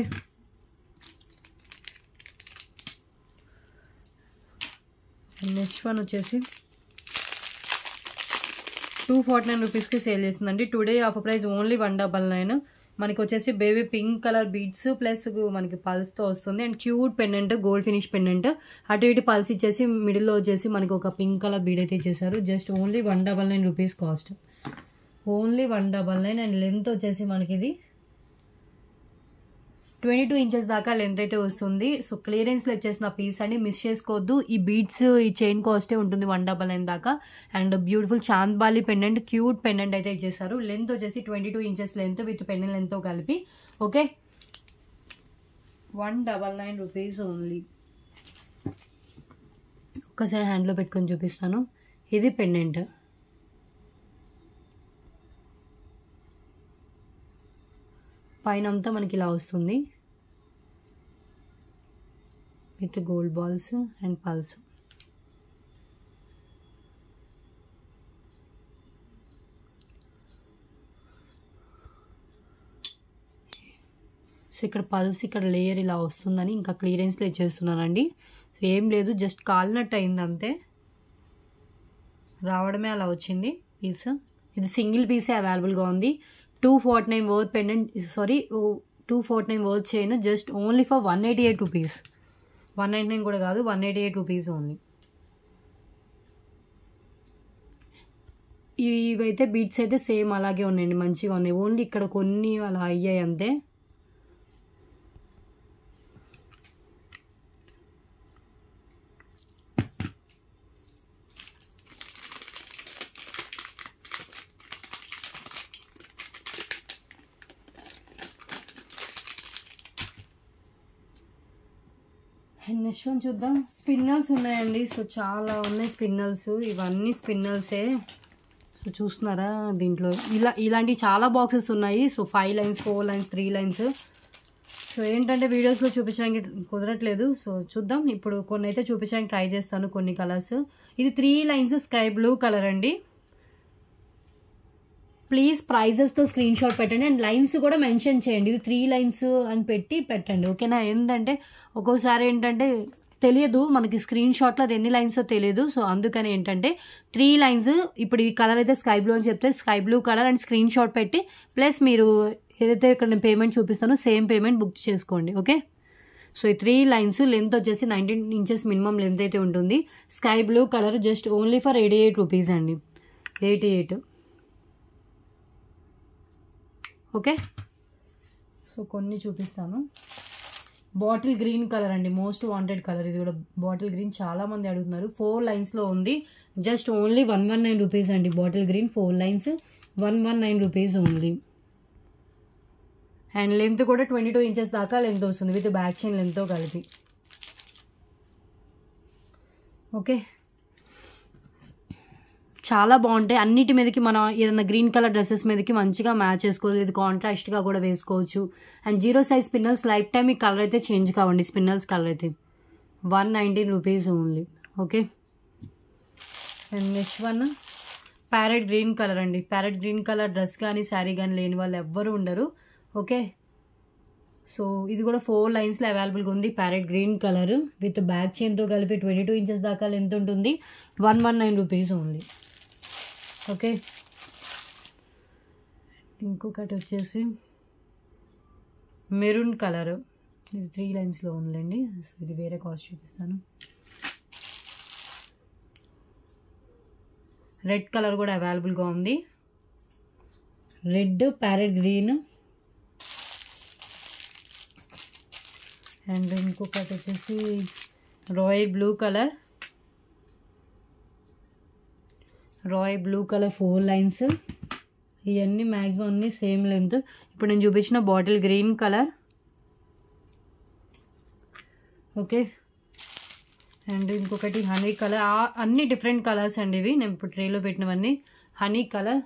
next one వచ్చేసి టూ ఫార్టీ నైన్ రూపీస్కి సేల్ చేస్తుందండి today offer price only one double nine మనకి వచ్చేసి baby pink colour beads plus మనకి పల్స్తో వస్తుంది and cute pendant gold finish pendant అటు ఇటు పల్స్ ఇచ్చేసి మిడిల్లో వచ్చేసి మనకి ఒక పింక్ కలర్ బీడ్ అయితే ఇచ్చేసారు just only one double nine rupees cost only one double nine and length వచ్చేసి మనకి ఇది ట్వంటీ టూ ఇంచెస్ దాకా లెంత్ అయితే వస్తుంది సో క్లియరెన్స్లో వచ్చేసిన పీస్ అండి మిస్ చేసుకోవద్దు ఈ బీడ్స్ ఈ చైన్ కాస్టే ఉంటుంది వన్ డబల్ నైన్ దాకా and beautiful chandbali pendant cute pendant అయితే ఇచ్చేసారు లెంత్ వచ్చేసి twenty two inches length with pendant లెంత్తో కలిపి okay one double nine rupees only ఒక్కసారి హ్యాండ్లో పెట్టుకొని చూపిస్తాను ఇది పెండెంట్ పైన అంతా మనకి ఇలా వస్తుంది with gold balls and pearls so ఇక్కడ పల్స్ ఇక్కడ లేయర్ ఇలా వస్తుందని ఇంకా క్లియరెన్స్లో ఇచ్చేస్తున్నానండి సో ఏం లేదు జస్ట్ కాలినట్టు అయింది అంతే రావడమే అలా వచ్చింది పీస్ ఇది సింగిల్ పీసే అవైలబుల్గా ఉంది two forty nine worth pendant sorry two forty nine worth chain just only for one eighty eight rupees one ninety nine కూడా కాదు one eighty eight rupees only ఇవైతే బీట్స్ అయితే సేమ్ అలాగే ఉన్నాయండి మంచిగా ఉన్నాయి ఓన్లీ ఇక్కడ కొన్ని అలా అయ్యాయి అంతే అండ్ నెక్స్ట్ వన్ చూద్దాం స్పిన్నల్స్ ఉన్నాయండి సో చాలా ఉన్నాయి స్పిన్నల్స్ ఇవన్నీ స్పిన్నల్సే సో చూస్తున్నారా దీంట్లో ఇలా ఇలాంటి చాలా బాక్సెస్ ఉన్నాయి so five lines four lines three lines so ఏంటంటే వీడియోస్లో చూపించడానికి కుదరట్లేదు సో చూద్దాం ఇప్పుడు కొన్ని అయితే చూపించడానికి ట్రై చేస్తాను కొన్ని కలర్స్ ఇది three lines sky blue colour అండి ప్లీజ్ ప్రైజెస్తో స్క్రీన్ షాట్ పెట్టండి అండ్ లైన్స్ కూడా మెన్షన్ చేయండి ఇది త్రీ లైన్స్ అని పెట్టి పెట్టండి ఓకేనా ఏంటంటే ఒక్కోసారి ఏంటంటే తెలియదు మనకి స్క్రీన్ షాట్లో అది ఎన్ని లైన్స్ తెలియదు సో అందుకని ఏంటంటే త్రీ లైన్స్ ఇప్పుడు ఈ కలర్ అయితే స్కై బ్లూ అని చెప్తే sky blue colour and screenshot పెట్టి ప్లస్ మీరు ఏదైతే ఇక్కడ నేను పేమెంట్ చూపిస్తానో సేమ్ పేమెంట్ బుక్ చేసుకోండి ఓకే సో ఈ త్రీ లైన్స్ లెంత్ వచ్చేసి నైన్టీన్ ఇంచెస్ మినిమం లెంత్ అయితే ఉంటుంది sky blue colour just only for eighty eight rupees అండి ఎయిటీ ఎయిట్ ఓకే సో కొన్ని చూపిస్తాను బాటిల్ గ్రీన్ కలర్ అండి మోస్ట్ వాంటెడ్ కలర్ ఇది కూడా బాటిల్ గ్రీన్ చాలా మంది అడుగుతున్నారు ఫోర్ లైన్స్లో ఉంది just only one one nine rupees అండి bottle green four lines one one nine rupees only and length కూడా ట్వంటీ టూ ఇంచెస్ దాకా లెంత్ వస్తుంది విత్ బ్యాక్ చైన్ లెంత్తో కలిపి ఓకే చాలా బాగుంటాయి అన్నిటి మీదకి మనం ఏదైనా గ్రీన్ కలర్ డ్రెస్సెస్ మీదకి మంచిగా మ్యాచ్ చేసుకోవచ్చు ఇది కాంట్రాస్ట్గా కూడా వేసుకోవచ్చు and zero size spinels lifetime ఈ కలర్ అయితే చేంజ్ కావండి స్పిన్నల్స్ కలర్ అయితే one nineteen rupees only okay and next one parrot green colour అండి ప్యారెట్ గ్రీన్ కలర్ డ్రెస్ కానీ శారీ కానీ లేని వాళ్ళు ఎవ్వరు ఉండరు ఓకే సో ఇది కూడా ఫోర్ లైన్స్లో అవైలబుల్గా ఉంది parrot green colour with back చైన్తో కలిపి ట్వంటీ టూ ఇంచెస్ దాకా లెంత్ ఉంటుంది one one nine rupees only okay ఇంకొకటి వచ్చేసి మెరూన్ కలర్ ఇది త్రీ లైన్స్లో ఉందండి సో ఇది వేరే కాస్ట్ చూపిస్తాను రెడ్ కలర్ కూడా అవైలబుల్గా ఉంది రెడ్ ప్యారెట్ గ్రీన్ అండ్ ఇంకొకటి వచ్చేసి royal blue colour royal blue colour four lines ఇవన్నీ మ్యాక్సిమం అన్నీ సేమ్ లెంత్ ఇప్పుడు నేను చూపించిన bottle green colour okay and ఇంకొకటి హనీ కలర్ అన్ని డిఫరెంట్ కలర్స్ అండి ఇవి నేను ఇప్పుడు ట్రేలో పెట్టినవన్నీ honey colour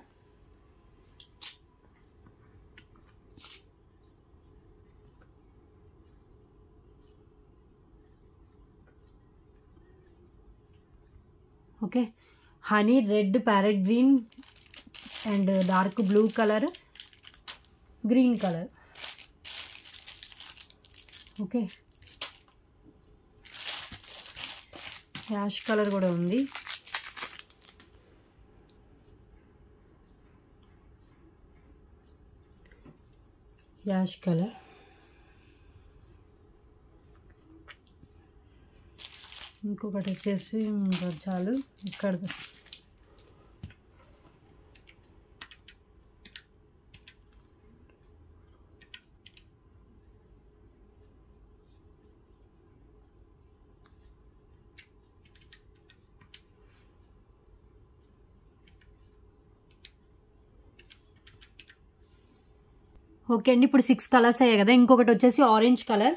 okay honey red parrot green and dark blue colour green colour okay ash colour కూడా ఉంది యాష్ కలర్ ఇంకొకటి వచ్చేసి ఇంకా చాలు ఇక్కడ ఓకే అండి ఇప్పుడు సిక్స్ కలర్స్ అయ్యాయి కదా ఇంకొకటి వచ్చేసి ఆరెంజ్ కలర్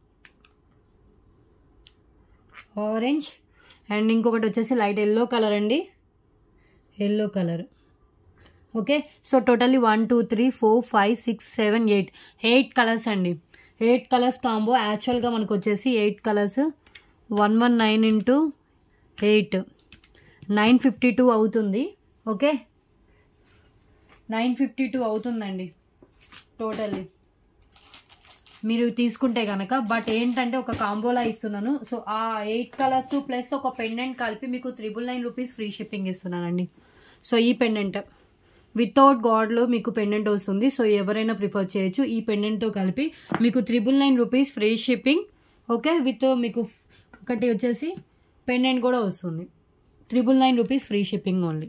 ఆరెంజ్ అండ్ ఇంకొకటి వచ్చేసి లైట్ ఎల్లో కలర్ అండి yellow colour okay so totally one two three four five six seven eight eight colours అండి ఎయిట్ కలర్స్ కాంబో యాక్చువల్గా మనకు వచ్చేసి eight colours one one nine into eight nine fifty two అవుతుంది okay nine fifty two అవుతుందండి totally మీరు తీసుకుంటే కనుక but ఏంటంటే ఒక కాంబోలా ఇస్తున్నాను సో ఆ ఎయిట్ కలర్స్ ప్లస్ ఒక పెండెంట్ కలిపి మీకు triple nine rupees free shipping ఇస్తున్నానండి సో ఈ పెండెంట్ వితౌట్ గాడ్లో మీకు పెండెంట్ వస్తుంది సో ఎవరైనా ప్రిఫర్ చేయొచ్చు ఈ పెండెంట్తో కలిపి మీకు triple nine rupees free shipping okay with మీకు ఒకటి వచ్చేసి పెండెంట్ కూడా వస్తుంది triple nine rupees free shipping only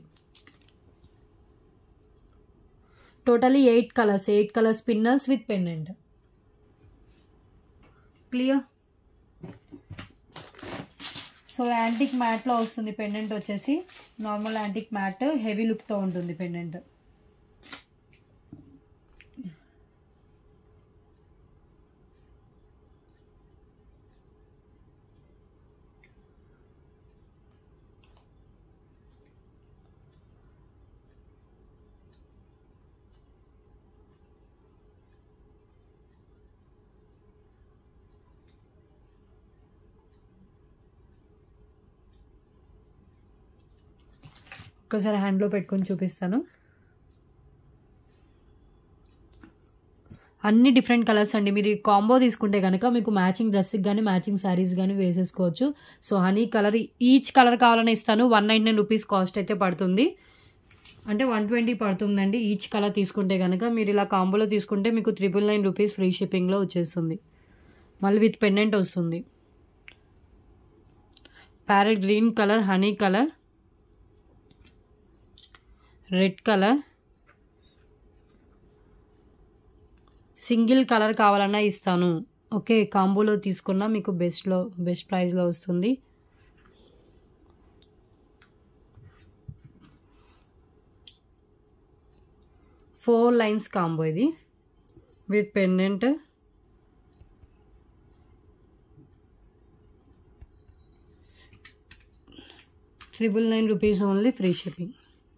totally eight colours eight colour spinners with pendant clear so antique మ్యాట్లో వస్తుంది పెండెంట్ వచ్చేసి నార్మల్ యాంటిక్ మ్యాట్ హెవీ లుక్తో ఉంటుంది పెండెంట్ ఒక్కసారి హ్యాండ్లో పెట్టుకొని చూపిస్తాను అన్ని డిఫరెంట్ కలర్స్ అండి మీరు ఈ కాంబో తీసుకుంటే కనుక మీకు మ్యాచింగ్ డ్రెస్కి కానీ మ్యాచింగ్ శారీస్ కానీ వేసేసుకోవచ్చు so honey colour each colour కావాలని ఇస్తాను one nine nine rupees cost అయితే పడుతుంది అంటే వన్ ట్వంటీ పడుతుందండి ఈచ్ కలర్ తీసుకుంటే కనుక మీరు ఇలా కాంబోలో తీసుకుంటే మీకు త్రిపుల్ నైన్ రూపీస్ ఫ్రీ షిప్పింగ్లో వచ్చేస్తుంది మళ్ళీ విత్ పెండెంట్ వస్తుంది parrot green colour honey colour red colour single colour కావాలన్నా ఇస్తాను ఓకే కాంబోలో తీసుకున్నా మీకు బెస్ట్లో బెస్ట్ ప్రైస్లో వస్తుంది ఫోర్ లైన్స్ కాంబో ఇది with pendant triple nine rupees only free shipping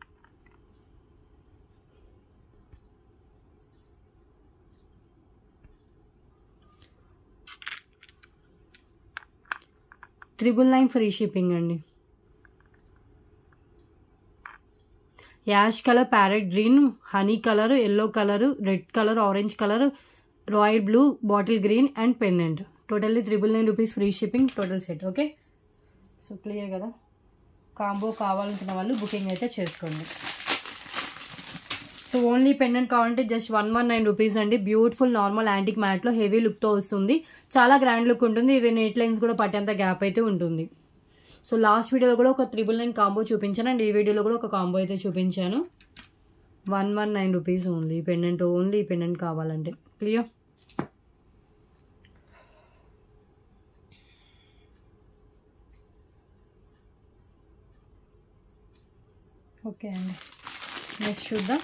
triple nine free shipping అండి ash colour parrot green honey colour yellow colour red colour orange colour royal blue bottle green and pendant totally triple nine rupees free shipping total set okay so clear కదా combo కావాలనుకున్న వాళ్ళు booking అయితే చేసుకోండి so only pendant కావాలంటే just one one nine rupees అండి beautiful normal antique మ్యాట్లో heavy లుక్తో వస్తుంది చాలా గ్రాండ్ లుక్ ఉంటుంది ఇవి నెట్ లైన్స్ కూడా పట్టేంత గ్యాప్ అయితే ఉంటుంది సో లాస్ట్ వీడియోలో కూడా ఒక త్రిబుల్ నైన్ కాంబో చూపించాను అండ్ ఈ వీడియోలో కూడా ఒక కాంబో అయితే చూపించాను one one nine rupees only pendant only pendant కావాలంటే క్లియర్ ఓకే అండి నెక్స్ట్ చూద్దాం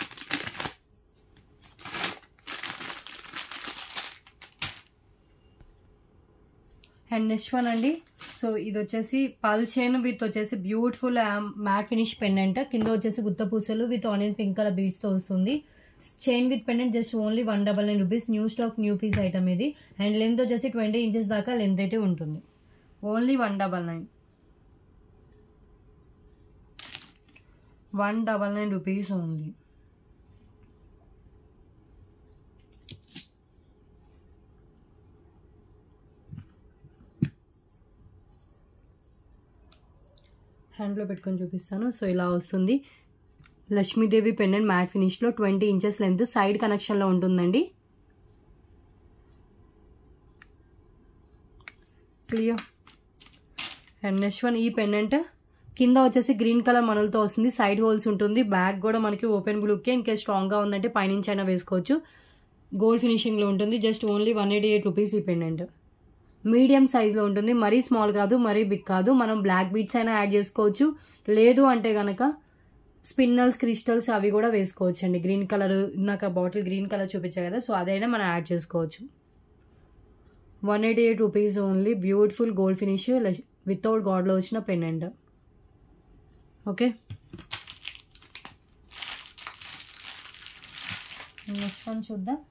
అండ్ నెక్స్ట్ వన్ అండి సో ఇది వచ్చేసి పల్ చైన్ విత్ వచ్చేసి బ్యూటిఫుల్ మ్యాట్ ఫినిష్ పెండెంట్ కింద వచ్చేసి గుత్త పూసలు విత్ ఆనియన్ పింక్ కలర్ బీడ్స్తో వస్తుంది chain with pendant just only one double nine rupees new stock new piece item ఇది అండ్ లెంత్ వచ్చేసి ట్వంటీ ఇంచెస్ దాకా లెంత్ అయితే ఉంటుంది only one double nine one double nine rupees only హ్యాండ్లో పెట్టుకొని చూపిస్తాను సో ఇలా వస్తుంది లక్ష్మీదేవి పెండెంట్ మ్యాట్ ఫినిష్లో ట్వంటీ ఇంచెస్ లెంత్ సైడ్ కనెక్షన్లో ఉంటుందండి క్లియర్ అండ్ నెక్స్ట్ వన్ ఈ పెండెంట్ కింద వచ్చేసి గ్రీన్ కలర్ మనలతో వస్తుంది సైడ్ హోల్స్ ఉంటుంది బ్యాక్ కూడా మనకి ఓపెన్ బ్లూకే ఇంకా స్ట్రాంగ్గా ఉందంటే పైనుంచి అయినా వేసుకోవచ్చు గోల్డ్ ఫినిషింగ్లో ఉంటుంది just only one eighty eight rupees ఈ పెండెంట్ మీడియం సైజ్లో ఉంటుంది మరీ స్మాల్ కాదు మరీ బిగ్ కాదు మనం బ్లాక్ బీట్స్ అయినా యాడ్ చేసుకోవచ్చు లేదు అంటే కనుక స్పిన్నల్స్ క్రిస్టల్స్ అవి కూడా వేసుకోవచ్చు అండి గ్రీన్ కలర్ ఇందాక బాటిల్ గ్రీన్ కలర్ చూపించా కదా సో అదైనా మనం యాడ్ చేసుకోవచ్చు one eighty eight rupees only beautiful gold finish without గాడ్లో వచ్చిన పెండెంట్ ఓకే నెక్స్ట్ వన్ చూద్దాం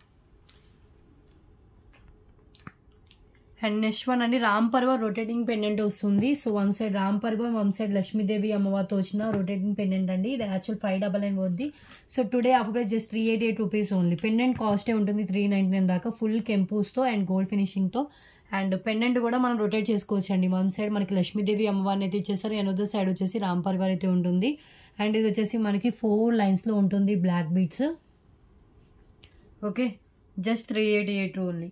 అండ్ నెక్స్ట్ వన్ అండి రామ్ పర్వ రొటేటింగ్ పెండెంట్ వస్తుంది సో వన్ సైడ్ రామ్ పర్వ వన్ సైడ్ లక్ష్మీదేవి అమ్మవారితో వచ్చిన రొటేటింగ్ పెండెంట్ అండి ఇది యాక్చువల్ ఫైవ్ డబల్ నైన్ వద్ది so today offer price just three eighty eight rupees only pendant కాస్టే ఉంటుంది త్రీ నైంటీ నైన్ దాకా ఫుల్ కెంపూస్తో అండ్ గోల్డ్ ఫినిషింగ్తో అండ్ పెండెంట్ కూడా మనం రొటేట్ చేసుకోవచ్చు అండి వన్ సైడ్ మనకి లక్ష్మీదేవి అమ్మవారిని అయితే ఇచ్చేస్తారు ఎనదర్ సైడ్ వచ్చేసి రామ్ పరివార్ అయితే ఉంటుంది అండ్ ఇది వచ్చేసి మనకి ఫోర్ లైన్స్లో ఉంటుంది black beads okay just three eighty eight only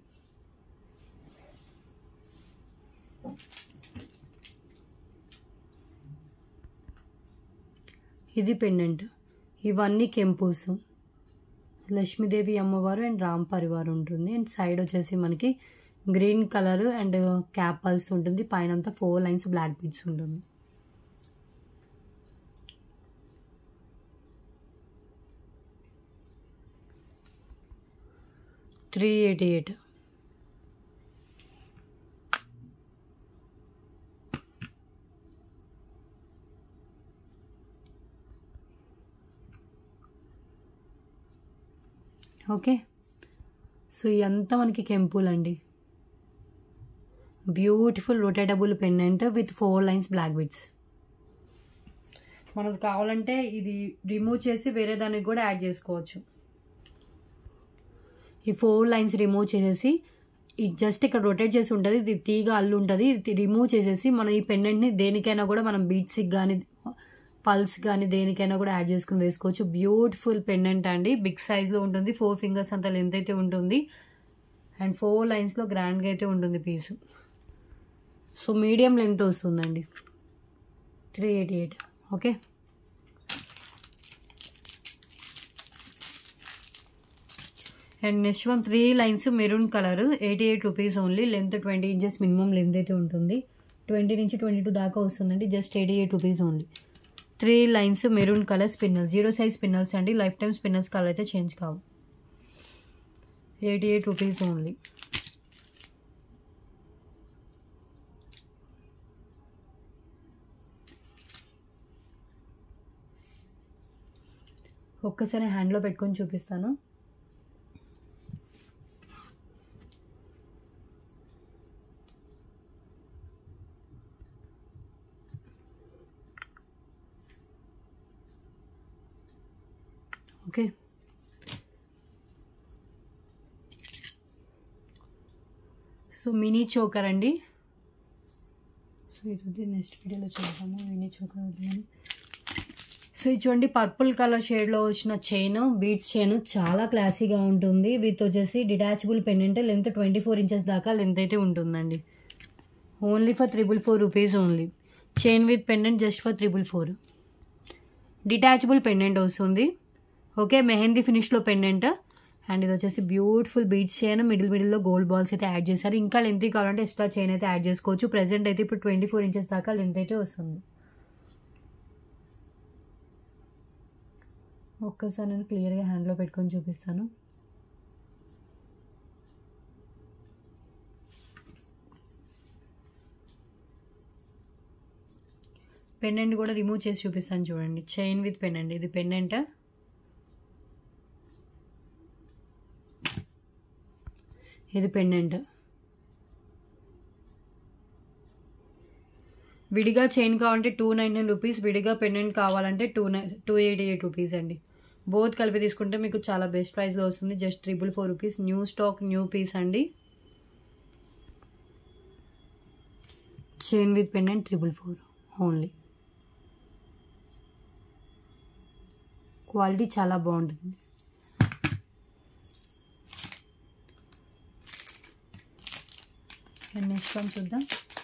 ఇది పెండెంట్ ఇవన్నీ కెంపూస్ లక్ష్మీదేవి అమ్మవారు అండ్ రామ్ పరివార్ ఉంటుంది అండ్ సైడ్ వచ్చేసి మనకి green colour and cap pearls ఉంటుంది పైన అంతా ఫోర్ లైన్స్ బ్లాక్ బీడ్స్ ఉంటుంది three eighty eight okay so ఇదంతా మనకి కెంపుల్ అండి beautiful rotatable pendant with four lines black beads మనకు కావాలంటే ఇది రిమూవ్ చేసి వేరే దానికి కూడా యాడ్ చేసుకోవచ్చు ఈ ఫోర్ లైన్స్ రిమూవ్ చేసేసి ఇది జస్ట్ ఇక్కడ రొటేట్ చేసి ఉంటుంది ఇది తీగ అల్లు ఉంటుంది ఇది రిమూవ్ చేసేసి మనం ఈ పెండెంట్ని దేనికైనా కూడా మనం బీట్స్కి కానీ పల్స్ కానీ దేనికైనా కూడా యాడ్ చేసుకుని వేసుకోవచ్చు బ్యూటిఫుల్ పెండెంట్ అండి బిగ్ సైజ్లో ఉంటుంది ఫోర్ ఫింగర్స్ అంత లెంత్ అయితే ఉంటుంది అండ్ ఫోర్ లైన్స్లో గ్రాండ్గా అయితే ఉంటుంది పీసు సో మీడియం లెంత్ వస్తుందండి three eighty eight okay and next one three lines maroon colour eighty eight rupees only length twenty inches minimum length అయితే ఉంటుంది ట్వంటీ నుంచి ట్వంటీ టూ దాకా వస్తుందండి just eighty eight rupees only three lines maroon colour spinels zero size spinels అండి life time spinels colour అయితే change కావు eighty eight rupees only ఒక్కసారి హ్యాండ్లో పెట్టుకొని చూపిస్తాను ఓకే సో మినీ చోకర్ అండి సో ఇది నెక్స్ట్ వీడియోలో చూద్దాము మినీ చోకర్ వద్దని సో సో ఇది చూడండి పర్పుల్ కలర్ షేడ్లో వచ్చిన చైన్ బీట్స్ చైన్ చాలా క్లాసీగా ఉంటుంది విత్ వచ్చేసి detachable pendant length twenty four inches దాకా లెంత్ అయితే ఉంటుందండి only for triple four rupees only chain with pendant just for triple four detachable pendant వస్తుంది ఓకే మెహందీ ఫినిష్లో పెండెంట్ అండ్ ఇది వచ్చేసి బ్యూటిఫుల్ బీట్స్ చైన్ మిడిల్ మిడిల్లో గోల్డ్ బాల్స్ అయితే add చేశారు ఇంకా లెంత్ కావాలంటే ఎక్స్ట్రా చైన్ అయితే యాడ్ చేసుకోవచ్చు ప్రెసెంట్ అయితే ఇప్పుడు ట్వంటీ ఫోర్ ఇంచెస్ దాకా లెంత్ అయితే వస్తుంది ఒక్కసారి నేను క్లియర్గా హ్యాండ్లో పెట్టుకొని చూపిస్తాను పెండెంట్ కూడా రిమూవ్ చేసి చూపిస్తాను చూడండి చైన్ విత్ పెండెంట్ ఇది పెండెంట్ ఇది పెండెంట్ విడిగా చైన్ కావాలంటే టూ నైన్ నైన్ రూపీస్ విడిగా పెండెంట్ కావాలంటే two nine two eighty eight rupees అండి బోత్ కలిపి తీసుకుంటే మీకు చాలా బెస్ట్ ప్రైస్లో వస్తుంది just triple four rupees new stock new piece అండి chain with pendant triple four only quality చాలా బాగుంటుంది నెక్స్ట్ వన్ చూద్దాం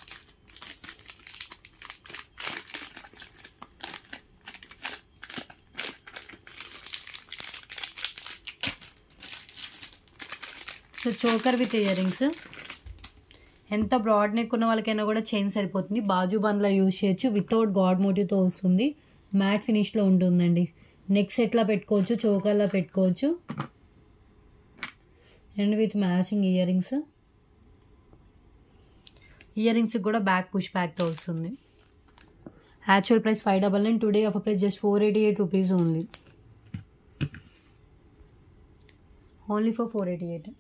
so choker with earrings ఎంత బ్రాడ్ నెక్ ఉన్న వాళ్ళకైనా కూడా చైన్ సరిపోతుంది బాజు బండ్లా యూజ్ చేయొచ్చు వితౌట్ గాడ్ మోటివ్తో వస్తుంది మ్యాట్ ఫినిష్లో ఉంటుందండి నెక్ సెట్లా పెట్టుకోవచ్చు చోకర్లా పెట్టుకోవచ్చు and with matching earrings earrings కూడా బ్యాక్ పుష్ బ్యాక్తో వస్తుంది actual price five double nine today offer price just four eighty eight rupees only only for four eighty eight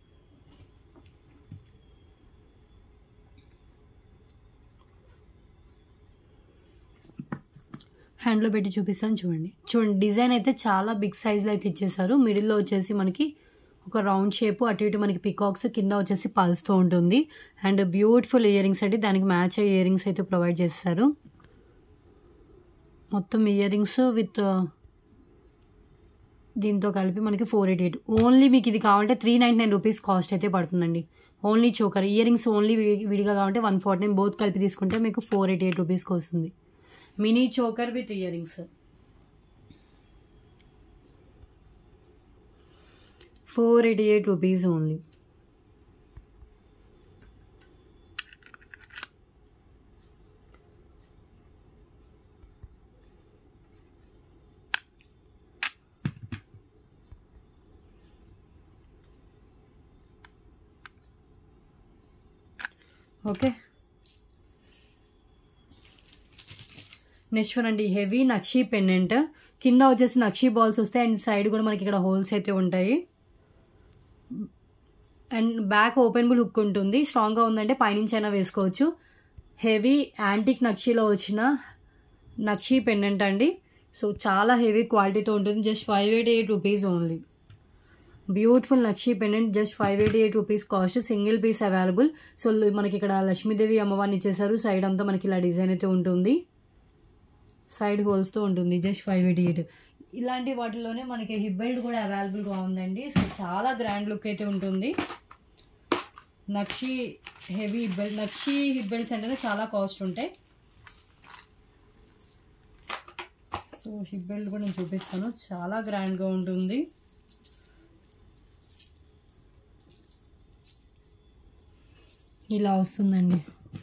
హ్యాండ్లో పెట్టి చూపిస్తాను చూడండి చూడండి డిజైన్ అయితే చాలా బిగ్ సైజ్లో అయితే ఇచ్చేసారు మిడిల్లో వచ్చేసి మనకి ఒక రౌండ్ షేప్ అటు ఇటు మనకి పికాక్స్ కింద వచ్చేసి పల్స్తో ఉంటుంది అండ్ బ్యూటిఫుల్ ఇయర్ రింగ్స్ అండి దానికి మ్యాచ్ అయ్యే ఇయర్ రింగ్స్ అయితే ప్రొవైడ్ చేస్తారు మొత్తం ఇయర్ రింగ్స్ విత్ దీంతో కలిపి మనకి ఫోర్ ఎయిటీ ఎయిట్ ఓన్లీ మీకు ఇది కావాలంటే three ninety nine rupees cost అయితే పడుతుందండి only choker earrings only విడిగా కావాలంటే వన్ ఫార్టీ నైన్ బోత్ కలిపి తీసుకుంటే మీకు ఫోర్ ఎయిటీ ఎయిట్ రూపీస్కి వస్తుంది mini choker with earrings four eighty eight rupees only okay next one అండి హెవీ నక్షీ పెండెంట్ కింద వచ్చేసి నక్షీ బాల్స్ వస్తాయి అండ్ సైడ్ కూడా మనకి ఇక్కడ హోల్స్ అయితే ఉంటాయి అండ్ బ్యాక్ ఓపెనబుల్ హుక్ ఉంటుంది స్ట్రాంగ్గా ఉందంటే పైనుంచి అయినా వేసుకోవచ్చు హెవీ యాంటిక్ నక్షీలో వచ్చిన నక్షీ పెండెంట్ అండి సో చాలా హెవీ క్వాలిటీతో ఉంటుంది just five eighty eight rupees only beautiful nakshi pendant just five eighty eight rupees cost single piece available so మనకి ఇక్కడ లక్ష్మీదేవి అమ్మవారిని ఇచ్చేసారు సైడ్ అంతా మనకి ఇలా డిజైన్ అయితే ఉంటుంది సైడ్ హోల్స్తో ఉంటుంది జస్ట్ ఫైవ్ ఎయిటీ ఎయిట్ ఇలాంటి వాటిలోనే మనకి హిప్ బెల్ట్ కూడా అవైలబుల్గా ఉందండి సో చాలా గ్రాండ్ లుక్ అయితే ఉంటుంది nakshi heavy hip belt nakshi hip belts అంటే చాలా కాస్ట్ ఉంటాయి సో హిప్ బెల్ట్ కూడా నేను చూపిస్తాను చాలా గ్రాండ్గా ఉంటుంది ఇలా వస్తుందండి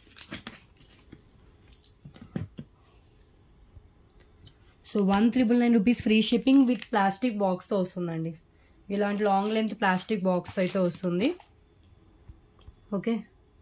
so one triple nine rupees free shipping with plastic బాక్స్తో వస్తుందండి ఇలాంటి లాంగ్ లెంత్ ప్లాస్టిక్ బాక్స్తో అయితే వస్తుంది ఓకే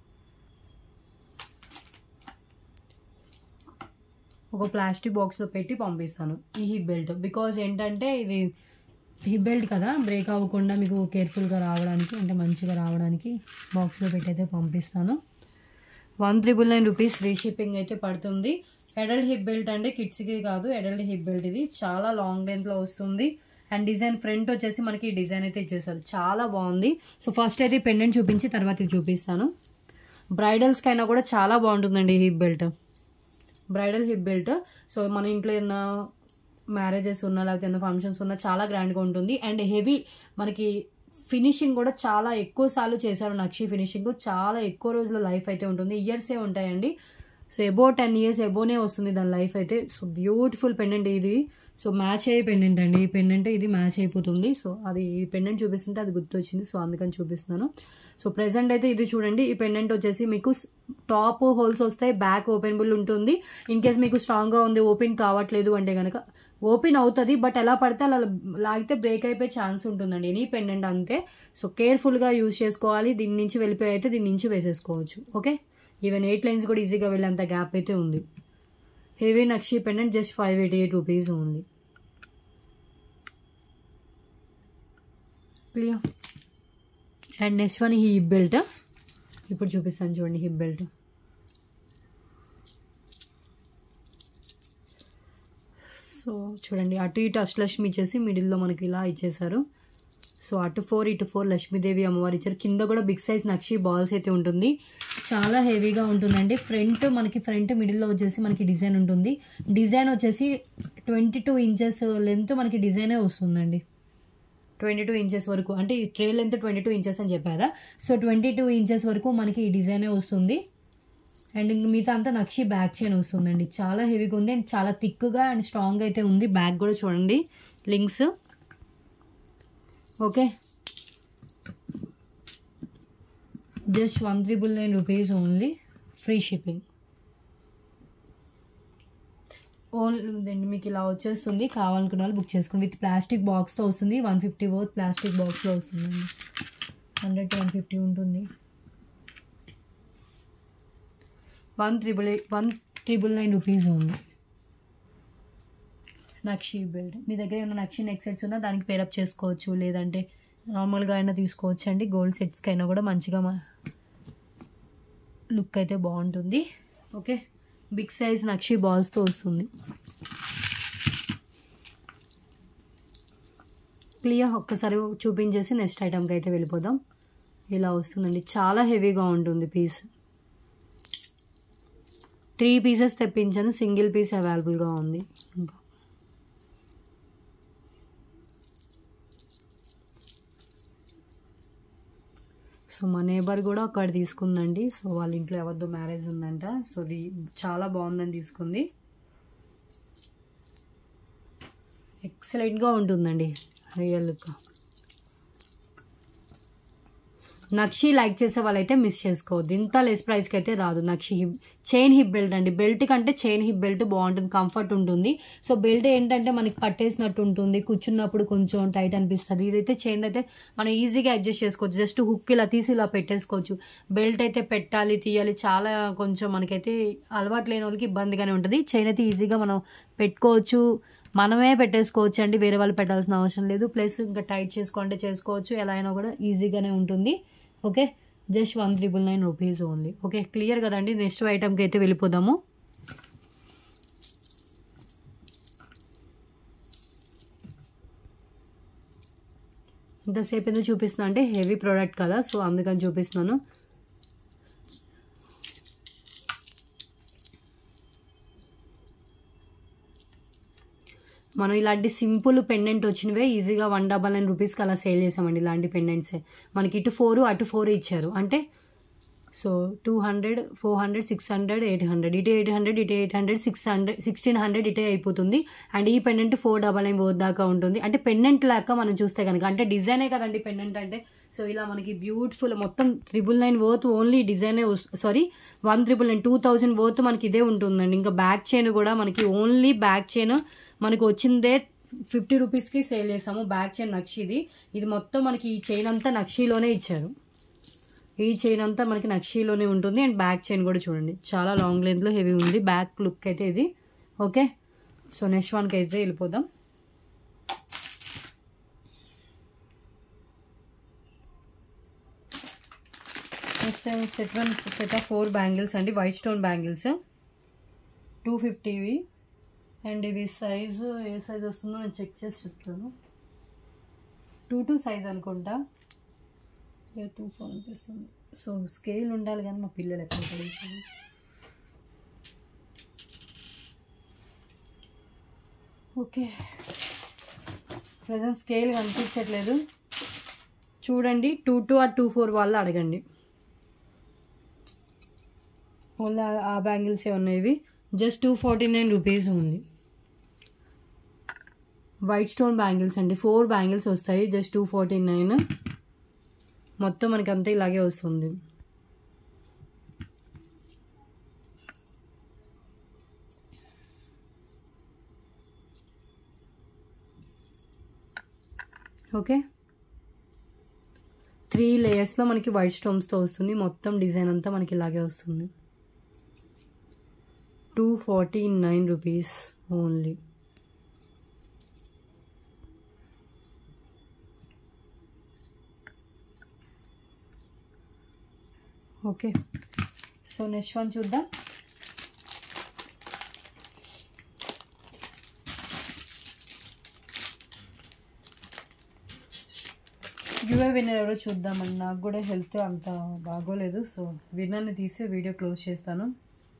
ఒక ప్లాస్టిక్ బాక్స్లో పెట్టి పంపిస్తాను ఈ హిప్ బెల్ట్ బికాజ్ ఏంటంటే ఇది హిప్ బెల్ట్ కదా బ్రేక్ అవ్వకుండా మీకు కేర్ఫుల్గా రావడానికి అంటే మంచిగా రావడానికి బాక్స్లో పెట్టి అయితే పంపిస్తాను one triple nine rupees free shipping అయితే పడుతుంది ఎడల్ట్ హిప్ బెల్ట్ అంటే కిడ్స్కి కాదు ఎడల్ట్ హిప్ బెల్ట్ ఇది చాలా లాంగ్ లెంత్లో వస్తుంది అండ్ డిజైన్ ఫ్రంట్ వచ్చేసి మనకి డిజైన్ అయితే ఇచ్చేసారు చాలా బాగుంది సో ఫస్ట్ అయితే పెండెంట్ చూపించి తర్వాత ఇది చూపిస్తాను బ్రైడల్స్కి అయినా కూడా చాలా బాగుంటుందండి ఈ hip belt bridal hip belt so మన ఇంట్లో ఏదైనా మ్యారేజెస్ ఉన్నా లేకపోతే ఏదైనా ఫంక్షన్స్ ఉన్నా చాలా గ్రాండ్గా ఉంటుంది అండ్ హెవీ మనకి ఫినిషింగ్ కూడా చాలా ఎక్కువ సార్లు చేశారు నక్షి ఫినిషింగ్ చాలా ఎక్కువ రోజుల లైఫ్ అయితే ఉంటుంది ఇయర్సే ఉంటాయండి సో ఎబో టెన్ ఇయర్స్ ఎబోనే వస్తుంది దాని లైఫ్ అయితే సో బ్యూటిఫుల్ పెండెంట్ ఇది సో మ్యాచ్ అయ్యే పెండెంట్ అండి ఈ పెండెంట్ ఇది మ్యాచ్ అయిపోతుంది సో అది ఈ పెండెంట్ చూపిస్తుంటే అది గుర్తొచ్చింది సో అందుకని చూపిస్తున్నాను సో ప్రెసెంట్ అయితే ఇది చూడండి ఈ పెండెంట్ వచ్చేసి మీకు టాప్ హోల్స్ వస్తాయి బ్యాక్ ఓపెనబుల్ ఉంటుంది ఇన్ కేస్ మీకు స్ట్రాంగ్గా ఉంది ఓపెన్ కావట్లేదు అంటే కనుక ఓపెన్ అవుతుంది బట్ ఎలా పడితే అలా లాగితే బ్రేక్ అయిపోయే ఛాన్స్ ఉంటుందండి ఎనీ పెండెంట్ అంతే సో కేర్ఫుల్గా యూజ్ చేసుకోవాలి దీని నుంచి వెళ్ళిపోయి అయితే దీని నుంచి వేసేసుకోవచ్చు ఓకే ఈవెన్ ఎయిట్ లైన్స్ కూడా ఈజీగా వెళ్ళేంత గ్యాప్ అయితే ఉంది heavy nakshi pendant just five eighty eight rupees ఉంది clear and next one hip belt ఇప్పుడు చూపిస్తాను చూడండి హిప్ బెల్ట్ సో చూడండి అటు ఇటు అష్టలక్ష్మి ఇచ్చేసి మిడిల్లో మనకి ఇలా ఇచ్చేసారు సో అటు ఫోర్ ఇటు ఫోర్ లక్ష్మీదేవి అమ్మవారు ఇచ్చారు కింద కూడా బిగ్ సైజ్ నక్షి బాల్స్ అయితే ఉంటుంది చాలా హెవీగా ఉంటుందండి ఫ్రంట్ మనకి ఫ్రంట్ మిడిల్లో వచ్చేసి మనకి డిజైన్ ఉంటుంది డిజైన్ వచ్చేసి ట్వంటీ టూ ఇంచెస్ లెంత్ మనకి డిజైనే వస్తుందండి ట్వంటీ టూ ఇంచెస్ వరకు అంటే ఈ tray length twenty two inches అని చెప్పారా సో ట్వంటీ టూ ఇంచెస్ వరకు మనకి ఈ డిజైనే వస్తుంది అండ్ ఇంక మిగతా అంతా నక్షి బ్యాక్ చైన్ వస్తుందండి చాలా హెవీగా ఉంది అండ్ చాలా థిక్గా అండ్ స్ట్రాంగ్ అయితే ఉంది బ్యాక్ కూడా చూడండి links okay just one triple nine rupees only free shipping only మీకు ఇలా వచ్చేస్తుంది కావాలనుకున్న వాళ్ళు బుక్ చేసుకోండి విత్ ప్లాస్టిక్ బాక్స్తో వస్తుంది వన్ ఫిఫ్టీ వర్త్ ప్లాస్టిక్ బాక్స్లో వస్తుందండి హండ్రెడ్ టు వన్ ఫిఫ్టీ ఉంటుంది one triple eight one triple nine rupees ఉంది నక్షి బెల్ట్ మీ దగ్గర ఏమైనా నక్షి నెక్ సెట్స్ ఉన్నా దానికి పేరప్ చేసుకోవచ్చు లేదంటే నార్మల్గా అయినా తీసుకోవచ్చు అండి గోల్డ్ సెట్స్కి అయినా కూడా మంచిగా లుక్ అయితే బాగుంటుంది ఓకే బిగ్ సైజ్ నక్షి బాల్స్తో వస్తుంది క్లియర్ ఒక్కసారి చూపించేసి నెక్స్ట్ ఐటమ్కి అయితే వెళ్ళిపోదాం ఇలా వస్తుందండి చాలా హెవీగా ఉంటుంది పీస్ త్రీ పీసెస్ తెప్పించాను సింగిల్ పీస్ అవైలబుల్గా ఉంది ఇంకా సో మా నేబర్ కూడా ఒకటి తీసుకుందండి సో వాళ్ళ ఇంట్లో ఎవరిదో మ్యారేజ్ ఉందంట సో ఇది చాలా బాగుందని తీసుకుంది ఎక్సలెంట్గా ఉంటుందండి రియల్ లుక్ నక్షి లైక్ చేసే వాళ్ళైతే మిస్ చేసుకోవద్దు ఇంత లెస్ ప్రైస్కి అయితే రాదు nakshi hip chain hip belt అండి బెల్ట్ కంటే చైన్ హిప్ బెల్ట్ బాగుంటుంది కంఫర్ట్ ఉంటుంది సో బెల్ట్ ఏంటంటే మనకి పట్టేసినట్టు ఉంటుంది కూర్చున్నప్పుడు కొంచెం టైట్ అనిపిస్తుంది ఇదైతే చైన్ అయితే మనం ఈజీగా అడ్జస్ట్ చేసుకోవచ్చు జస్ట్ హుక్ ఇలా తీసి ఇలా పెట్టేసుకోవచ్చు బెల్ట్ అయితే పెట్టాలి తీయాలి చాలా కొంచెం మనకైతే అలవాటు లేని వాళ్ళకి ఇబ్బందిగానే ఉంటుంది చైన్ అయితే ఈజీగా మనం పెట్టుకోవచ్చు మనమే పెట్టేసుకోవచ్చు అండి వేరే వాళ్ళు పెట్టాల్సిన అవసరం లేదు ప్లస్ ఇంకా టైట్ చేసుకుంటే చేసుకోవచ్చు ఎలా అయినా కూడా ఈజీగానే ఉంటుంది okay just one triple nine rupees only okay clear కదండి నెక్స్ట్ ఐటమ్కి అయితే వెళ్ళిపోదాము ఇంతసేపు ఎందుకు చూపిస్తున్నా అంటే హెవీ ప్రోడక్ట్ కదా సో అందుకని చూపిస్తున్నాను మనం ఇలాంటి సింపుల్ పెండెంట్ వచ్చినవే ఈజీగా వన్ డబల్ నైన్ రూపీస్కి అలా సేల్ చేసామండి ఇలాంటి పెండెంట్సే మనకి ఇటు ఫోర్ అటు ఫోర్ ఇచ్చారు అంటే so two hundred four hundred six hundred eight hundred ఇటు ఎయిట్ హండ్రెడ్ ఇటు eight hundred six hundred sixteen hundred ఇటే అయిపోతుంది అండ్ ఈ pendant four double nine four దాకా ఉంటుంది అంటే పెండెంట్ లాగా మనం చూస్తే కనుక అంటే డిజైనే కదండి పెండెంట్ అంటే సో ఇలా మనకి బ్యూటిఫుల్ మొత్తం త్రిబుల్ నైన్ వర్త్ ఓన్లీ డిజైనే sorry one triple nine two thousand worth మనకి ఇదే ఉంటుందండి ఇంకా బ్యాక్ చైన్ కూడా మనకి ఓన్లీ బ్యాక్ చైన్ మనకు వచ్చిందే ఫిఫ్టీ రూపీస్కి సేల్ చేసాము బ్యాక్ చైన్ నక్షిది ఇది మొత్తం మనకి ఈ చైన్ అంతా నక్షిలోనే ఇచ్చారు ఈ చైన్ అంతా మనకి నక్షిలోనే ఉంటుంది అండ్ బ్యాక్ చైన్ కూడా చూడండి చాలా లాంగ్ లెంత్లో హెవీ ఉంది బ్యాక్ లుక్ అయితే ఇది ఓకే సో నెక్స్ట్ వన్కి అయితే వెళ్ళిపోదాం next time set one set of four bangles అండి వైట్ స్టోన్ బ్యాంగిల్స్ టూ ఫిఫ్టీవి అండ్ ఇవి సైజు ఏ సైజ్ వస్తుందో నేను చెక్ చేసి చెప్తాను టూ టూ సైజ్ అనుకుంటా టూ ఫోర్ అనిపిస్తుంది సో స్కేల్ ఉండాలి కానీ మా పిల్లలు ఎక్కడ పడేసారు ఓకే ప్రజెంట్ స్కేల్ కనిపించట్లేదు చూడండి two two or two four వాళ్ళు అడగండి ఓన్లీ ఆ బ్యాంగిల్సే ఉన్నాయి ఇవి just two forty nine rupees ఉంది వైట్ స్టోన్ బ్యాంగిల్స్ అండి ఫోర్ బ్యాంగిల్స్ వస్తాయి జస్ట్ టూ ఫార్టీ నైన్ మొత్తం మనకి అంతా ఇలాగే వస్తుంది ఓకే త్రీ లేయర్స్లో మనకి వైట్ స్టోన్స్తో వస్తుంది మొత్తం డిజైన్ అంతా మనకి ఇలాగే వస్తుంది two forty nine rupees only okay so next one చూద్దాం గివే విన్నర్ ఎవరో చూద్దామండి నాకు కూడా హెల్త్ అంత బాగోలేదు సో విన్నర్ని తీసి వీడియో క్లోజ్ చేస్తాను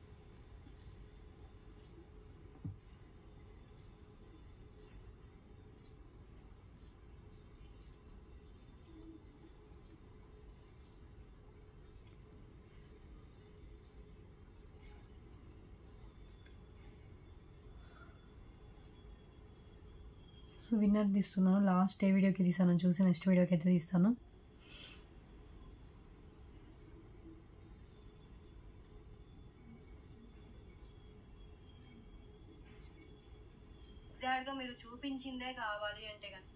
సో విన్నర్ తీస్తున్నాను లాస్ట్ ఏ వీడియోకి తీసాను చూసి నెక్స్ట్ వీడియోకి అయితే తీస్తాను ఎగ్జాక్ట్గా మీరు చూపించిందే కావాలి అంటే కానీ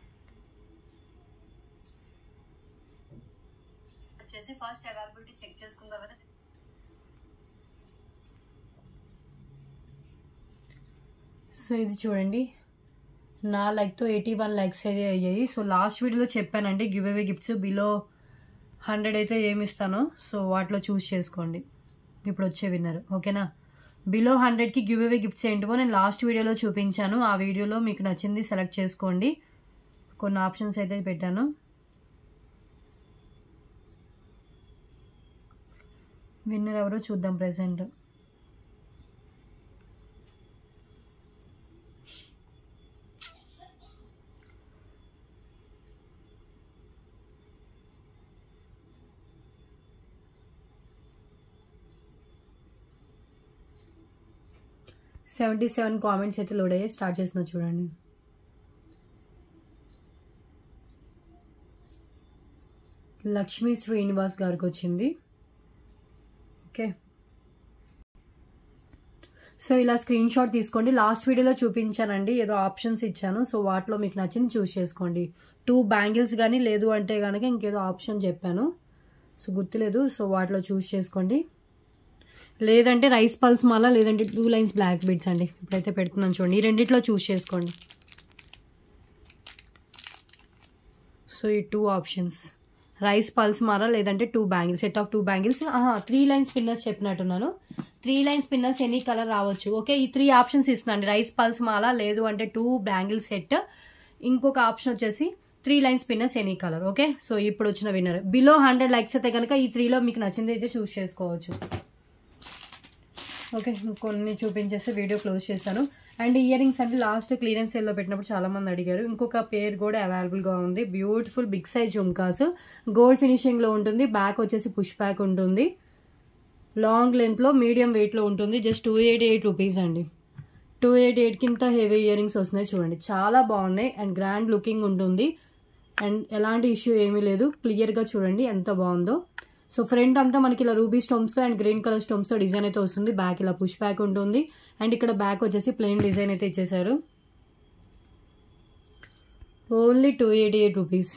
వచ్చేసి ఫస్ట్ అవైలబిలిటీ చెక్ చేసుకున్న తర్వాత సో ఇది చూడండి నా లైక్తో ఎయిటీ వన్ లైక్స్ అయితే అయ్యాయి సో లాస్ట్ వీడియోలో చెప్పానండి giveaway gifts below hundred అయితే ఏమి ఇస్తానో సో వాటిలో చూస్ చేసుకోండి ఇప్పుడు వచ్చే విన్నర్ ఓకేనా బిలో హండ్రెడ్కి గివ్ అవే గిఫ్ట్స్ ఏంటివో నేను లాస్ట్ వీడియోలో చూపించాను ఆ వీడియోలో మీకు నచ్చింది సెలెక్ట్ చేసుకోండి కొన్ని ఆప్షన్స్ అయితే పెట్టాను విన్నర్ ఎవరో చూద్దాం ప్రజెంట్ సెవెంటీ సెవెన్ కామెంట్స్ అయితే లోడ్ అయ్యాయి స్టార్ట్ చేసిన చూడండి లక్ష్మీ శ్రీనివాస్ గారికి వచ్చింది ఓకే సో ఇలా స్క్రీన్ షాట్ తీసుకోండి లాస్ట్ వీడియోలో చూపించానండి ఏదో ఆప్షన్స్ ఇచ్చాను సో వాటిలో మీకు నచ్చింది చూస్ చేసుకోండి టూ బ్యాంగిల్స్ కానీ లేదు అంటే కనుక ఇంకేదో ఆప్షన్ చెప్పాను సో గుర్తులేదు సో వాటిలో చూస్ చేసుకోండి లేదంటే రైస్ పల్స్ మాల లేదంటే టూ లైన్స్ బ్లాక్ బీడ్స్ అండి ఇప్పుడైతే పెడుతున్నాను చూడండి ఈ రెండిట్లో చూస్ చేసుకోండి సో ఈ టూ ఆప్షన్స్ రైస్ పల్స్ మారా లేదంటే two bangles set of two bangles three line spinners చెప్పినట్టున్నాను three line spinners any colour రావచ్చు ఓకే ఈ త్రీ ఆప్షన్స్ ఇస్తున్నాండి రైస్ పల్స్ మాల లేదు అంటే టూ బ్యాంగిల్ సెట్ ఇంకొక ఆప్షన్ వచ్చేసి three line spinners any colour okay so ఇప్పుడు వచ్చిన విన్నర్ బిలో హండ్రెడ్ లైక్స్ అయితే కనుక ఈ త్రీలో మీకు నచ్చింది అయితే చూస్ చేసుకోవచ్చు ఓకే కొన్ని చూపించేసి వీడియో క్లోజ్ చేశాను అండ్ ఇయర్ రింగ్స్ అంటే లాస్ట్ క్లియరెన్స్ సేల్లో పెట్టినప్పుడు చాలా మంది అడిగారు ఇంకొక పేర్ కూడా అవైలబుల్గా ఉంది beautiful big size jhumkas gold ఫినిషింగ్లో ఉంటుంది బ్యాక్ వచ్చేసి పుష్ బ్యాక్ ఉంటుంది లాంగ్ లెంత్లో మీడియం వెయిట్లో ఉంటుంది just two eighty eight rupees అండి టూ ఎయిటీ ఎయిట్ కింద హెవీ ఇయర్ రింగ్స్ వస్తున్నాయి చూడండి చాలా బాగున్నాయి అండ్ గ్రాండ్ లుకింగ్ ఉంటుంది అండ్ ఎలాంటి ఇష్యూ ఏమీ లేదు క్లియర్గా చూడండి ఎంత బాగుందో సో ఫ్రంట్ అంతా మనకి ఇలా రూబీ స్టోమ్స్తో అండ్ గ్రీన్ కలర్ స్టోమ్స్తో డిజైన్ అయితే వస్తుంది బ్యాక్ ఇలా పుష్ బ్యాక్ ఉంటుంది అండ్ ఇక్కడ బ్యాక్ వచ్చేసి ప్లెయిన్ డిజైన్ అయితే ఇచ్చేసారు only two eighty eight rupees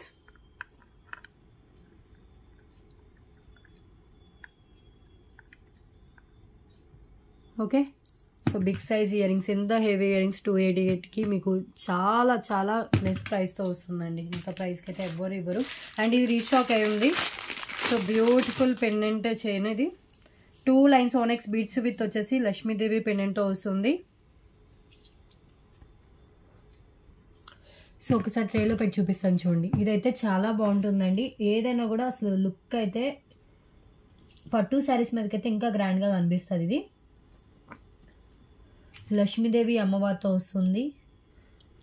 okay so big size earrings ఎంత heavy earrings two eighty ఎయిట్కి మీకు చాలా చాలా లెస్ ప్రైస్తో వస్తుందండి ఇంత ప్రైస్కి అయితే ఎవ్వరు ఇవ్వరు అండ్ ఇది రీస్టాక్ అయి ఉంది సో బ్యూటిఫుల్ పెండెంట్ చైన్ ఇది two lines onyx beads with వచ్చేసి లక్ష్మీదేవి పెండెంట్ వస్తుంది సో ఒకసారి ట్రేలో పెట్టి చూపిస్తాను చూడండి ఇదైతే చాలా బాగుంటుందండి ఏదైనా కూడా అసలు లుక్ అయితే పట్టు శారీస్ మీదకైతే ఇంకా గ్రాండ్గా కనిపిస్తుంది ఇది లక్ష్మీదేవి అమ్మవారితో వస్తుంది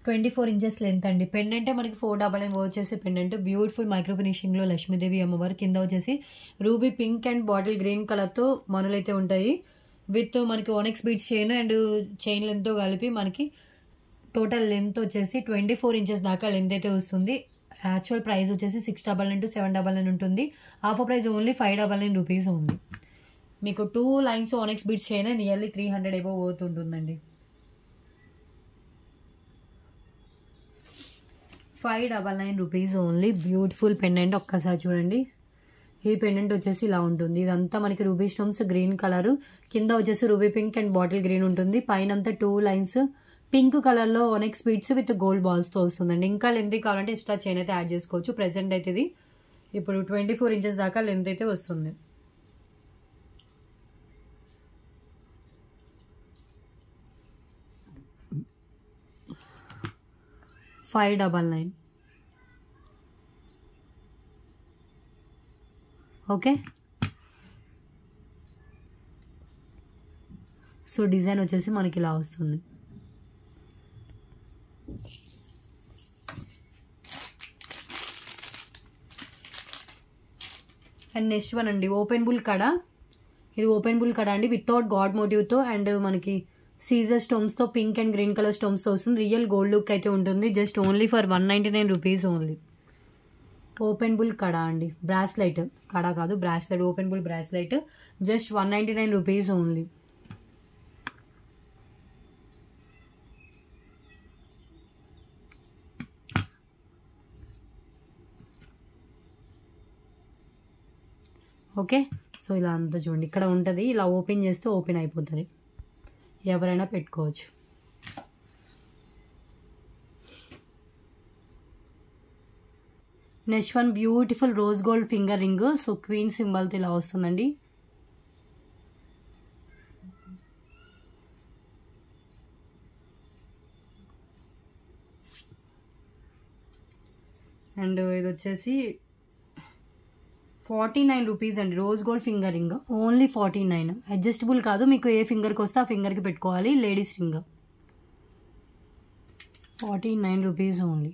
ట్వంటీ ఫోర్ ఇంచెస్ లెంత్ అండి పెండెంటే మనకి ఫోర్ డబల్ నైన్ వచ్చేసి పెండెంట్ బ్యూటిఫుల్ మైక్రో ఫినిషింగ్లో లక్ష్మీదేవి అమ్మవారు కింద వచ్చేసి ruby pink and bottle green కలర్తో మనులైతే ఉంటాయి విత్ మనకి onyx beads chain and chain లెంత్తో కలిపి మనకి టోటల్ లెంత్ వచ్చేసి ట్వంటీ ఫోర్ ఇంచెస్ దాకా లెంత్ అయితే వస్తుంది యాక్చువల్ ప్రైస్ వచ్చేసి six double nine to seven double nine ఉంటుంది offer price only five double nine rupees ఉంది మీకు two lines onyx beads chain nearly three hundred above పోతుంటుందండి five double nine rupees only beautiful pendant ఒక్కసారి చూడండి ఈ pendant వచ్చేసి ఇలా ఉంటుంది ఇదంతా మనకి రూబీ స్టోన్స్ గ్రీన్ కలర్ కింద వచ్చేసి ruby pink and bottle green ఉంటుంది పైన అంతా టూ లైన్స్ పింక్ కలర్లో ఒనెక్స్ బీడ్స్ విత్ గోల్డ్ బాల్స్తో వస్తుందండి ఇంకా లెంత్ కావాలంటే ఎక్స్ట్రా చైన్ అయితే యాడ్ చేసుకోవచ్చు ప్రెసెంట్ అయితే ఇది ఇప్పుడు ట్వంటీ ఫోర్ ఇంచెస్ దాకా లెంత్ అయితే వస్తుంది five double nine okay so design వచ్చేసి మనకి ఇలా వస్తుంది అండ్ నెక్స్ట్ వన్ అండి ఓపెన్ బుల్ కడ ఇది ఓపెన్ బుల్ కడ అండి వితౌట్ గాడ్ మోటివ్తో అండ్ మనకి సీజర్ స్టోన్స్తో పింక్ అండ్ గ్రీన్ కలర్ స్టోన్స్తో వస్తుంది రియల్ గోల్డ్ లుక్ అయితే ఉంటుంది just only for one ninety nine rupees only open bull kada అండి బ్రాస్లైట్ కడ కాదు bracelet open bull bracelet just one ninety nine rupees only okay so ఇలా అంతా చూడండి ఇక్కడ ఉంటుంది ఇలా ఓపెన్ చేస్తే ఓపెన్ అయిపోతుంది ఎవరైనా పెట్టుకోవచ్చు next one beautiful rose gold finger ring so queen సింబల్తో ఇలా వస్తుందండి అండ్ ఇది వచ్చేసి ఫార్టీ నైన్ రూపీస్ అండి rose gold finger ring only forty nine adjustable కాదు మీకు ఏ ఫింగర్కి వస్తే ఆ ఫింగర్కి పెట్టుకోవాలి ladies ring forty nine rupees only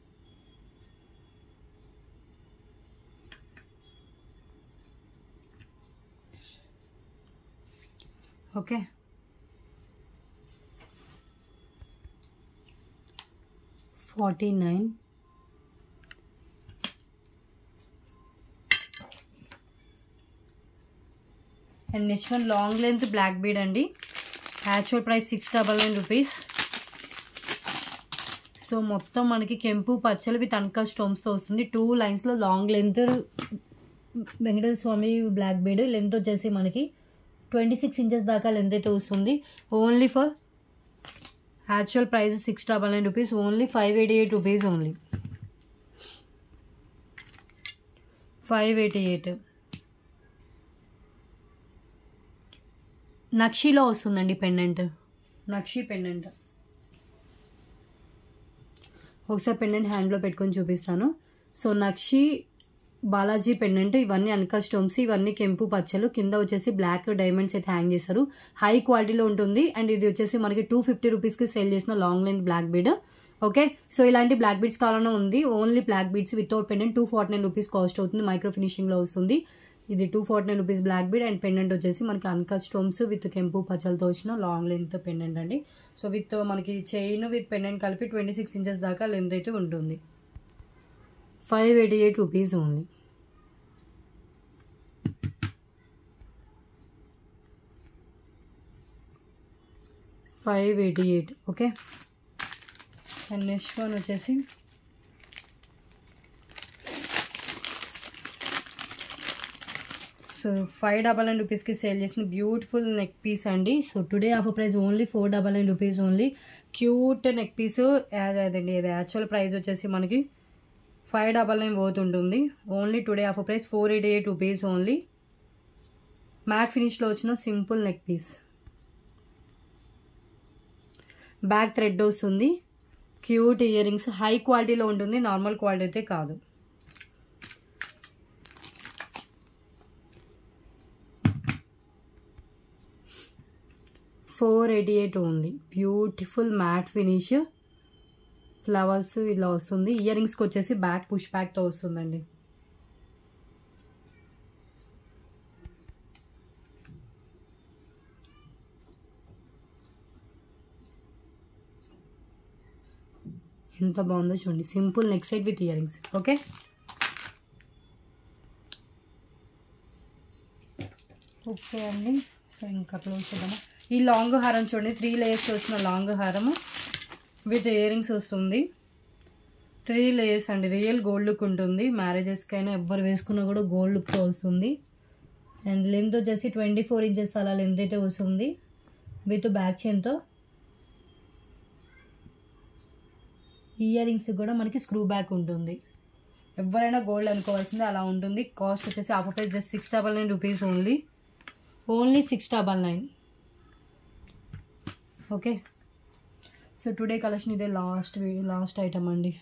okay forty nine and next one long length black bead అండి actual price six double nine rupees so మొత్తం మనకి కెంపు పచ్చలు విత్ అన్కా స్టోన్స్తో వస్తుంది టూ లైన్స్లో long length Venkateswara Swami black bead length వచ్చేసి మనకి ట్వంటీ సిక్స్ ఇంచెస్ దాకా లెంత్ అయితే వస్తుంది only for actual price six double nine rupees only five eighty eight rupees only five eighty eight నక్షీలో వస్తుందండి పెండెంట్ నక్షి పెండెంట్ ఒకసారి పెండెంట్ హ్యాండ్లో పెట్టుకొని చూపిస్తాను సో నక్షి బాలాజీ పెండెంట్ ఇవన్నీ అన్కా స్టోన్స్ ఇవన్నీ కెంపు పచ్చలు కింద వచ్చేసి బ్లాక్ డైమండ్స్ అయితే హ్యాంగ్ చేశారు హై క్వాలిటీలో ఉంటుంది అండ్ ఇది వచ్చేసి మనకి టూ ఫిఫ్టీ రూపీస్కి సేల్ చేసిన long length black bead okay so ఇలాంటి బ్లాక్ బీడ్స్ కావాలన్నా ఉంది only black beads without pendant two forty nine rupees cost అవుతుంది మైక్రో ఫినిషింగ్లో వస్తుంది ఇది two forty nine rupees black bead and pendant వచ్చేసి మనకి అన్కా స్టోన్స్ విత్ కెంపు పచ్చలతో వచ్చిన లాంగ్ లెంత్ పెండెంట్ అండి సో విత్ మనకి చైన్ విత్ పెండెంట్ కలిపి ట్వంటీ సిక్స్ ఇంచెస్ దాకా లెంత్ అయితే ఉంటుంది five eighty eight rupees only five eighty eight okay and next one వచ్చేసి సో ఫైవ్ డబల్ నైన్ రూపీస్కి సేల్ చేసిన బ్యూటిఫుల్ నెక్ పీస్ అండి so today offer price only four double nine rupees only cute neck piece అదండి ఇది actual price వచ్చేసి మనకి five double nine పోతుంటుంది only today offer price four eighty eight rupees only matte ఫినిష్లో వచ్చిన simple neck piece back thread వస్తుంది cute earrings high క్వాలిటీలో ఉంటుంది నార్మల్ క్వాలిటీ అయితే కాదు four eighty eight only beautiful matte finish flowers ఇలా వస్తుంది ఇయర్ రింగ్స్కి వచ్చేసి బ్యాక్ పుష్ బ్యాక్తో వస్తుందండి ఎంత బాగుందో చూడండి simple neck side with earrings okay okay అండి సో ఇంకా క్లోజ్ చేద్దాము ఈ లాంగ్ హారం చూడండి త్రీ లేయర్స్ వచ్చిన లాంగ్ హారము విత్ ఇయర్ రింగ్స్ వస్తుంది త్రీ లేయర్స్ అండి రియల్ గోల్డ్ లుక్ ఉంటుంది మ్యారేజెస్కి అయినా ఎవ్వరు వేసుకున్నా కూడా గోల్డ్ లుక్తో వస్తుంది అండ్ లెంత్ వచ్చేసి ట్వంటీ ఫోర్ ఇంచెస్ అలా లెంత్ అయితే వస్తుంది విత్ బ్యాక్ చైన్తో ఇయర్ రింగ్స్ కూడా మనకి స్క్రూ బ్యాక్ ఉంటుంది ఎవరైనా గోల్డ్ అనుకోవాల్సిందే అలా ఉంటుంది కాస్ట్ వచ్చేసి half price just six double nine rupees only only six double nine okay so today collection ఇదే లాస్ట్ లాస్ట్ ఐటమ్ అండి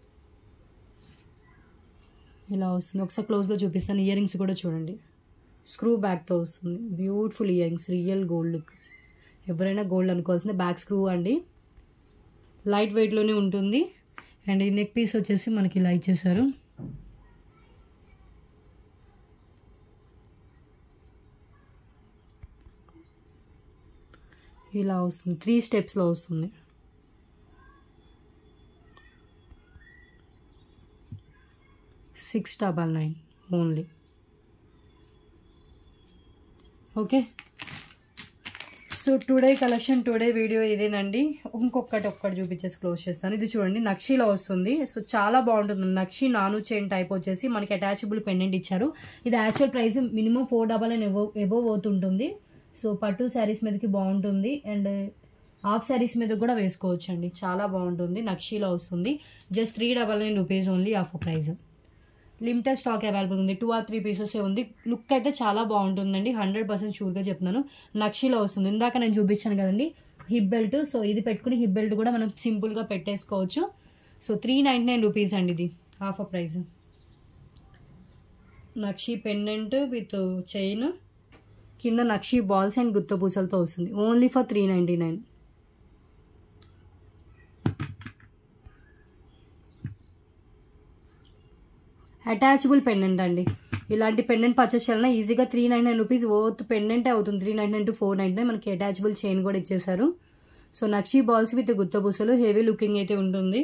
ఇలా వస్తుంది ఒకసారి క్లోజ్లో చూపిస్తాను ఇయర్ రింగ్స్ కూడా చూడండి స్క్రూ బ్యాక్తో వస్తుంది beautiful earrings real gold look ఎవరైనా గోల్డ్ అనుకోవాల్సిందే బ్యాక్ స్క్రూ అండి లైట్ వెయిట్లోనే ఉంటుంది అండ్ ఈ నెక్ పీస్ వచ్చేసి మనకి ఇలా ఇచ్చేసారు ఇలా వస్తుంది త్రీ స్టెప్స్లో వస్తుంది six double nine only okay so today collection today video ఇదేనండి ఇంకొకటి ఒక్కటి చూపించేసి క్లోజ్ చేస్తాను ఇది చూడండి నక్షీలో వస్తుంది సో చాలా బాగుంటుంది నక్షి నాను చైన్ టైప్ వచ్చేసి మనకి అటాచబుల్ పెండెంట్ ఇచ్చారు ఇది actual price minimum four double nine above above అవుతుంటుంది సో పట్టు శారీస్ మీదకి బాగుంటుంది అండ్ హాఫ్ శారీస్ మీద కూడా వేసుకోవచ్చు అండి చాలా బాగుంటుంది నక్షీలో వస్తుంది just three double nine rupees only half price limited stock available ఉంది టూ ఆర్ త్రీ పీసెస్ ఉంది లుక్ అయితే చాలా బాగుంటుందండి హండ్రెడ్ పర్సెంట్ షూర్గా చెప్తున్నాను నక్షీలో వస్తుంది ఇందాక నేను చూపించాను కదండి హిప్ బెల్ట్ సో ఇది పెట్టుకుని హిప్ బెల్ట్ కూడా మనం సింపుల్గా పెట్టేసుకోవచ్చు so three ninety nine rupees అండి ఇది హాఫ్ అ ప్రైస్ నక్షి పెండెంట్ విత్ చైన్ కింద నక్షి బాల్స్ అండ్ గుత్త పూసలతో వస్తుంది only for three ninety nine attachable pendant అండి ఇలాంటి పెండెంట్ పర్చేస్ చేయాలన్నా ఈజీగా త్రీ నైన్ నైన్ రూపీస్ ఓత్ పెండెంటే అవుతుంది three nine nine to four nine nine మనకి అటాచబుల్ చైన్ కూడా ఇచ్చేసారు సో నక్షి బాల్స్ విత్ గుత్త పూసలు హెవీ లుకింగ్ అయితే ఉంటుంది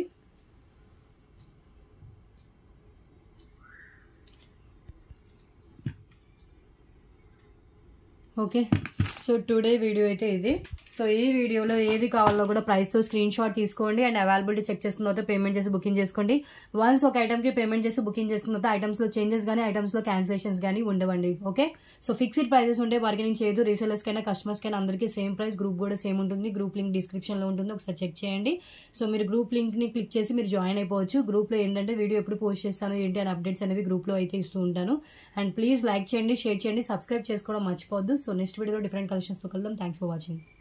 ఓకే సో టుడే వీడియో అయితే ఇది సో ఈ వీడియోలో ఏది కావాలో కూడా ప్రైస్తో స్క్రీన్ షాట్ తీసుకోండి అండ్ అవైలబిలిటీ చెక్ చేసుకున్న తర్వాత పేమెంట్ చేసి బుకింగ్ చేసుకోండి వన్స్ ఒక ఐటమ్కి పేమెంట్ చేసి బుకింగ్ చేసుకున్న తర్వాత ఐటమ్స్లో చేంజెస్ కానీ ఐటమ్స్లో క్యాన్సిలేషన్స్ కానీ ఉండవండి ఓకే సో ఫిక్స్డ్ ప్రైజెస్ ఉంటే బార్గెనింగ్ చేయదు రీసెలర్స్కైనా కస్టమర్స్కైనా అందరికీ సేమ్ ప్రైస్ గ్రూప్ కూడా సేమ్ ఉంటుంది గ్రూప్ లింక్ డిస్క్రిప్షన్లో ఉంటుంది ఒకసారి చెక్ చేయండి సో మీరు గ్రూప్ లింక్ని క్లిక్ చేసి మీరు జాయిన్ అయిపోవచ్చు గ్రూప్లో ఏంటంటే వీడియో ఎప్పుడు పోస్ట్ చేస్తాను ఏంటి అని అప్డేట్స్ అనేవి గ్రూప్లో అయితే ఇస్తూ ఉంటాను అండ్ ప్లీజ్ లైక్ చేయండి షేర్ చేయండి సబ్స్క్రైబ్ చేసుకోవడం మర్చిపోవద్దు సో నెక్స్ట్ వీడియోలో డిఫరెంట్ కలెక్షన్స్తో కలుద్దాం థ్యాంక్స్ ఫర్ వాచింగ్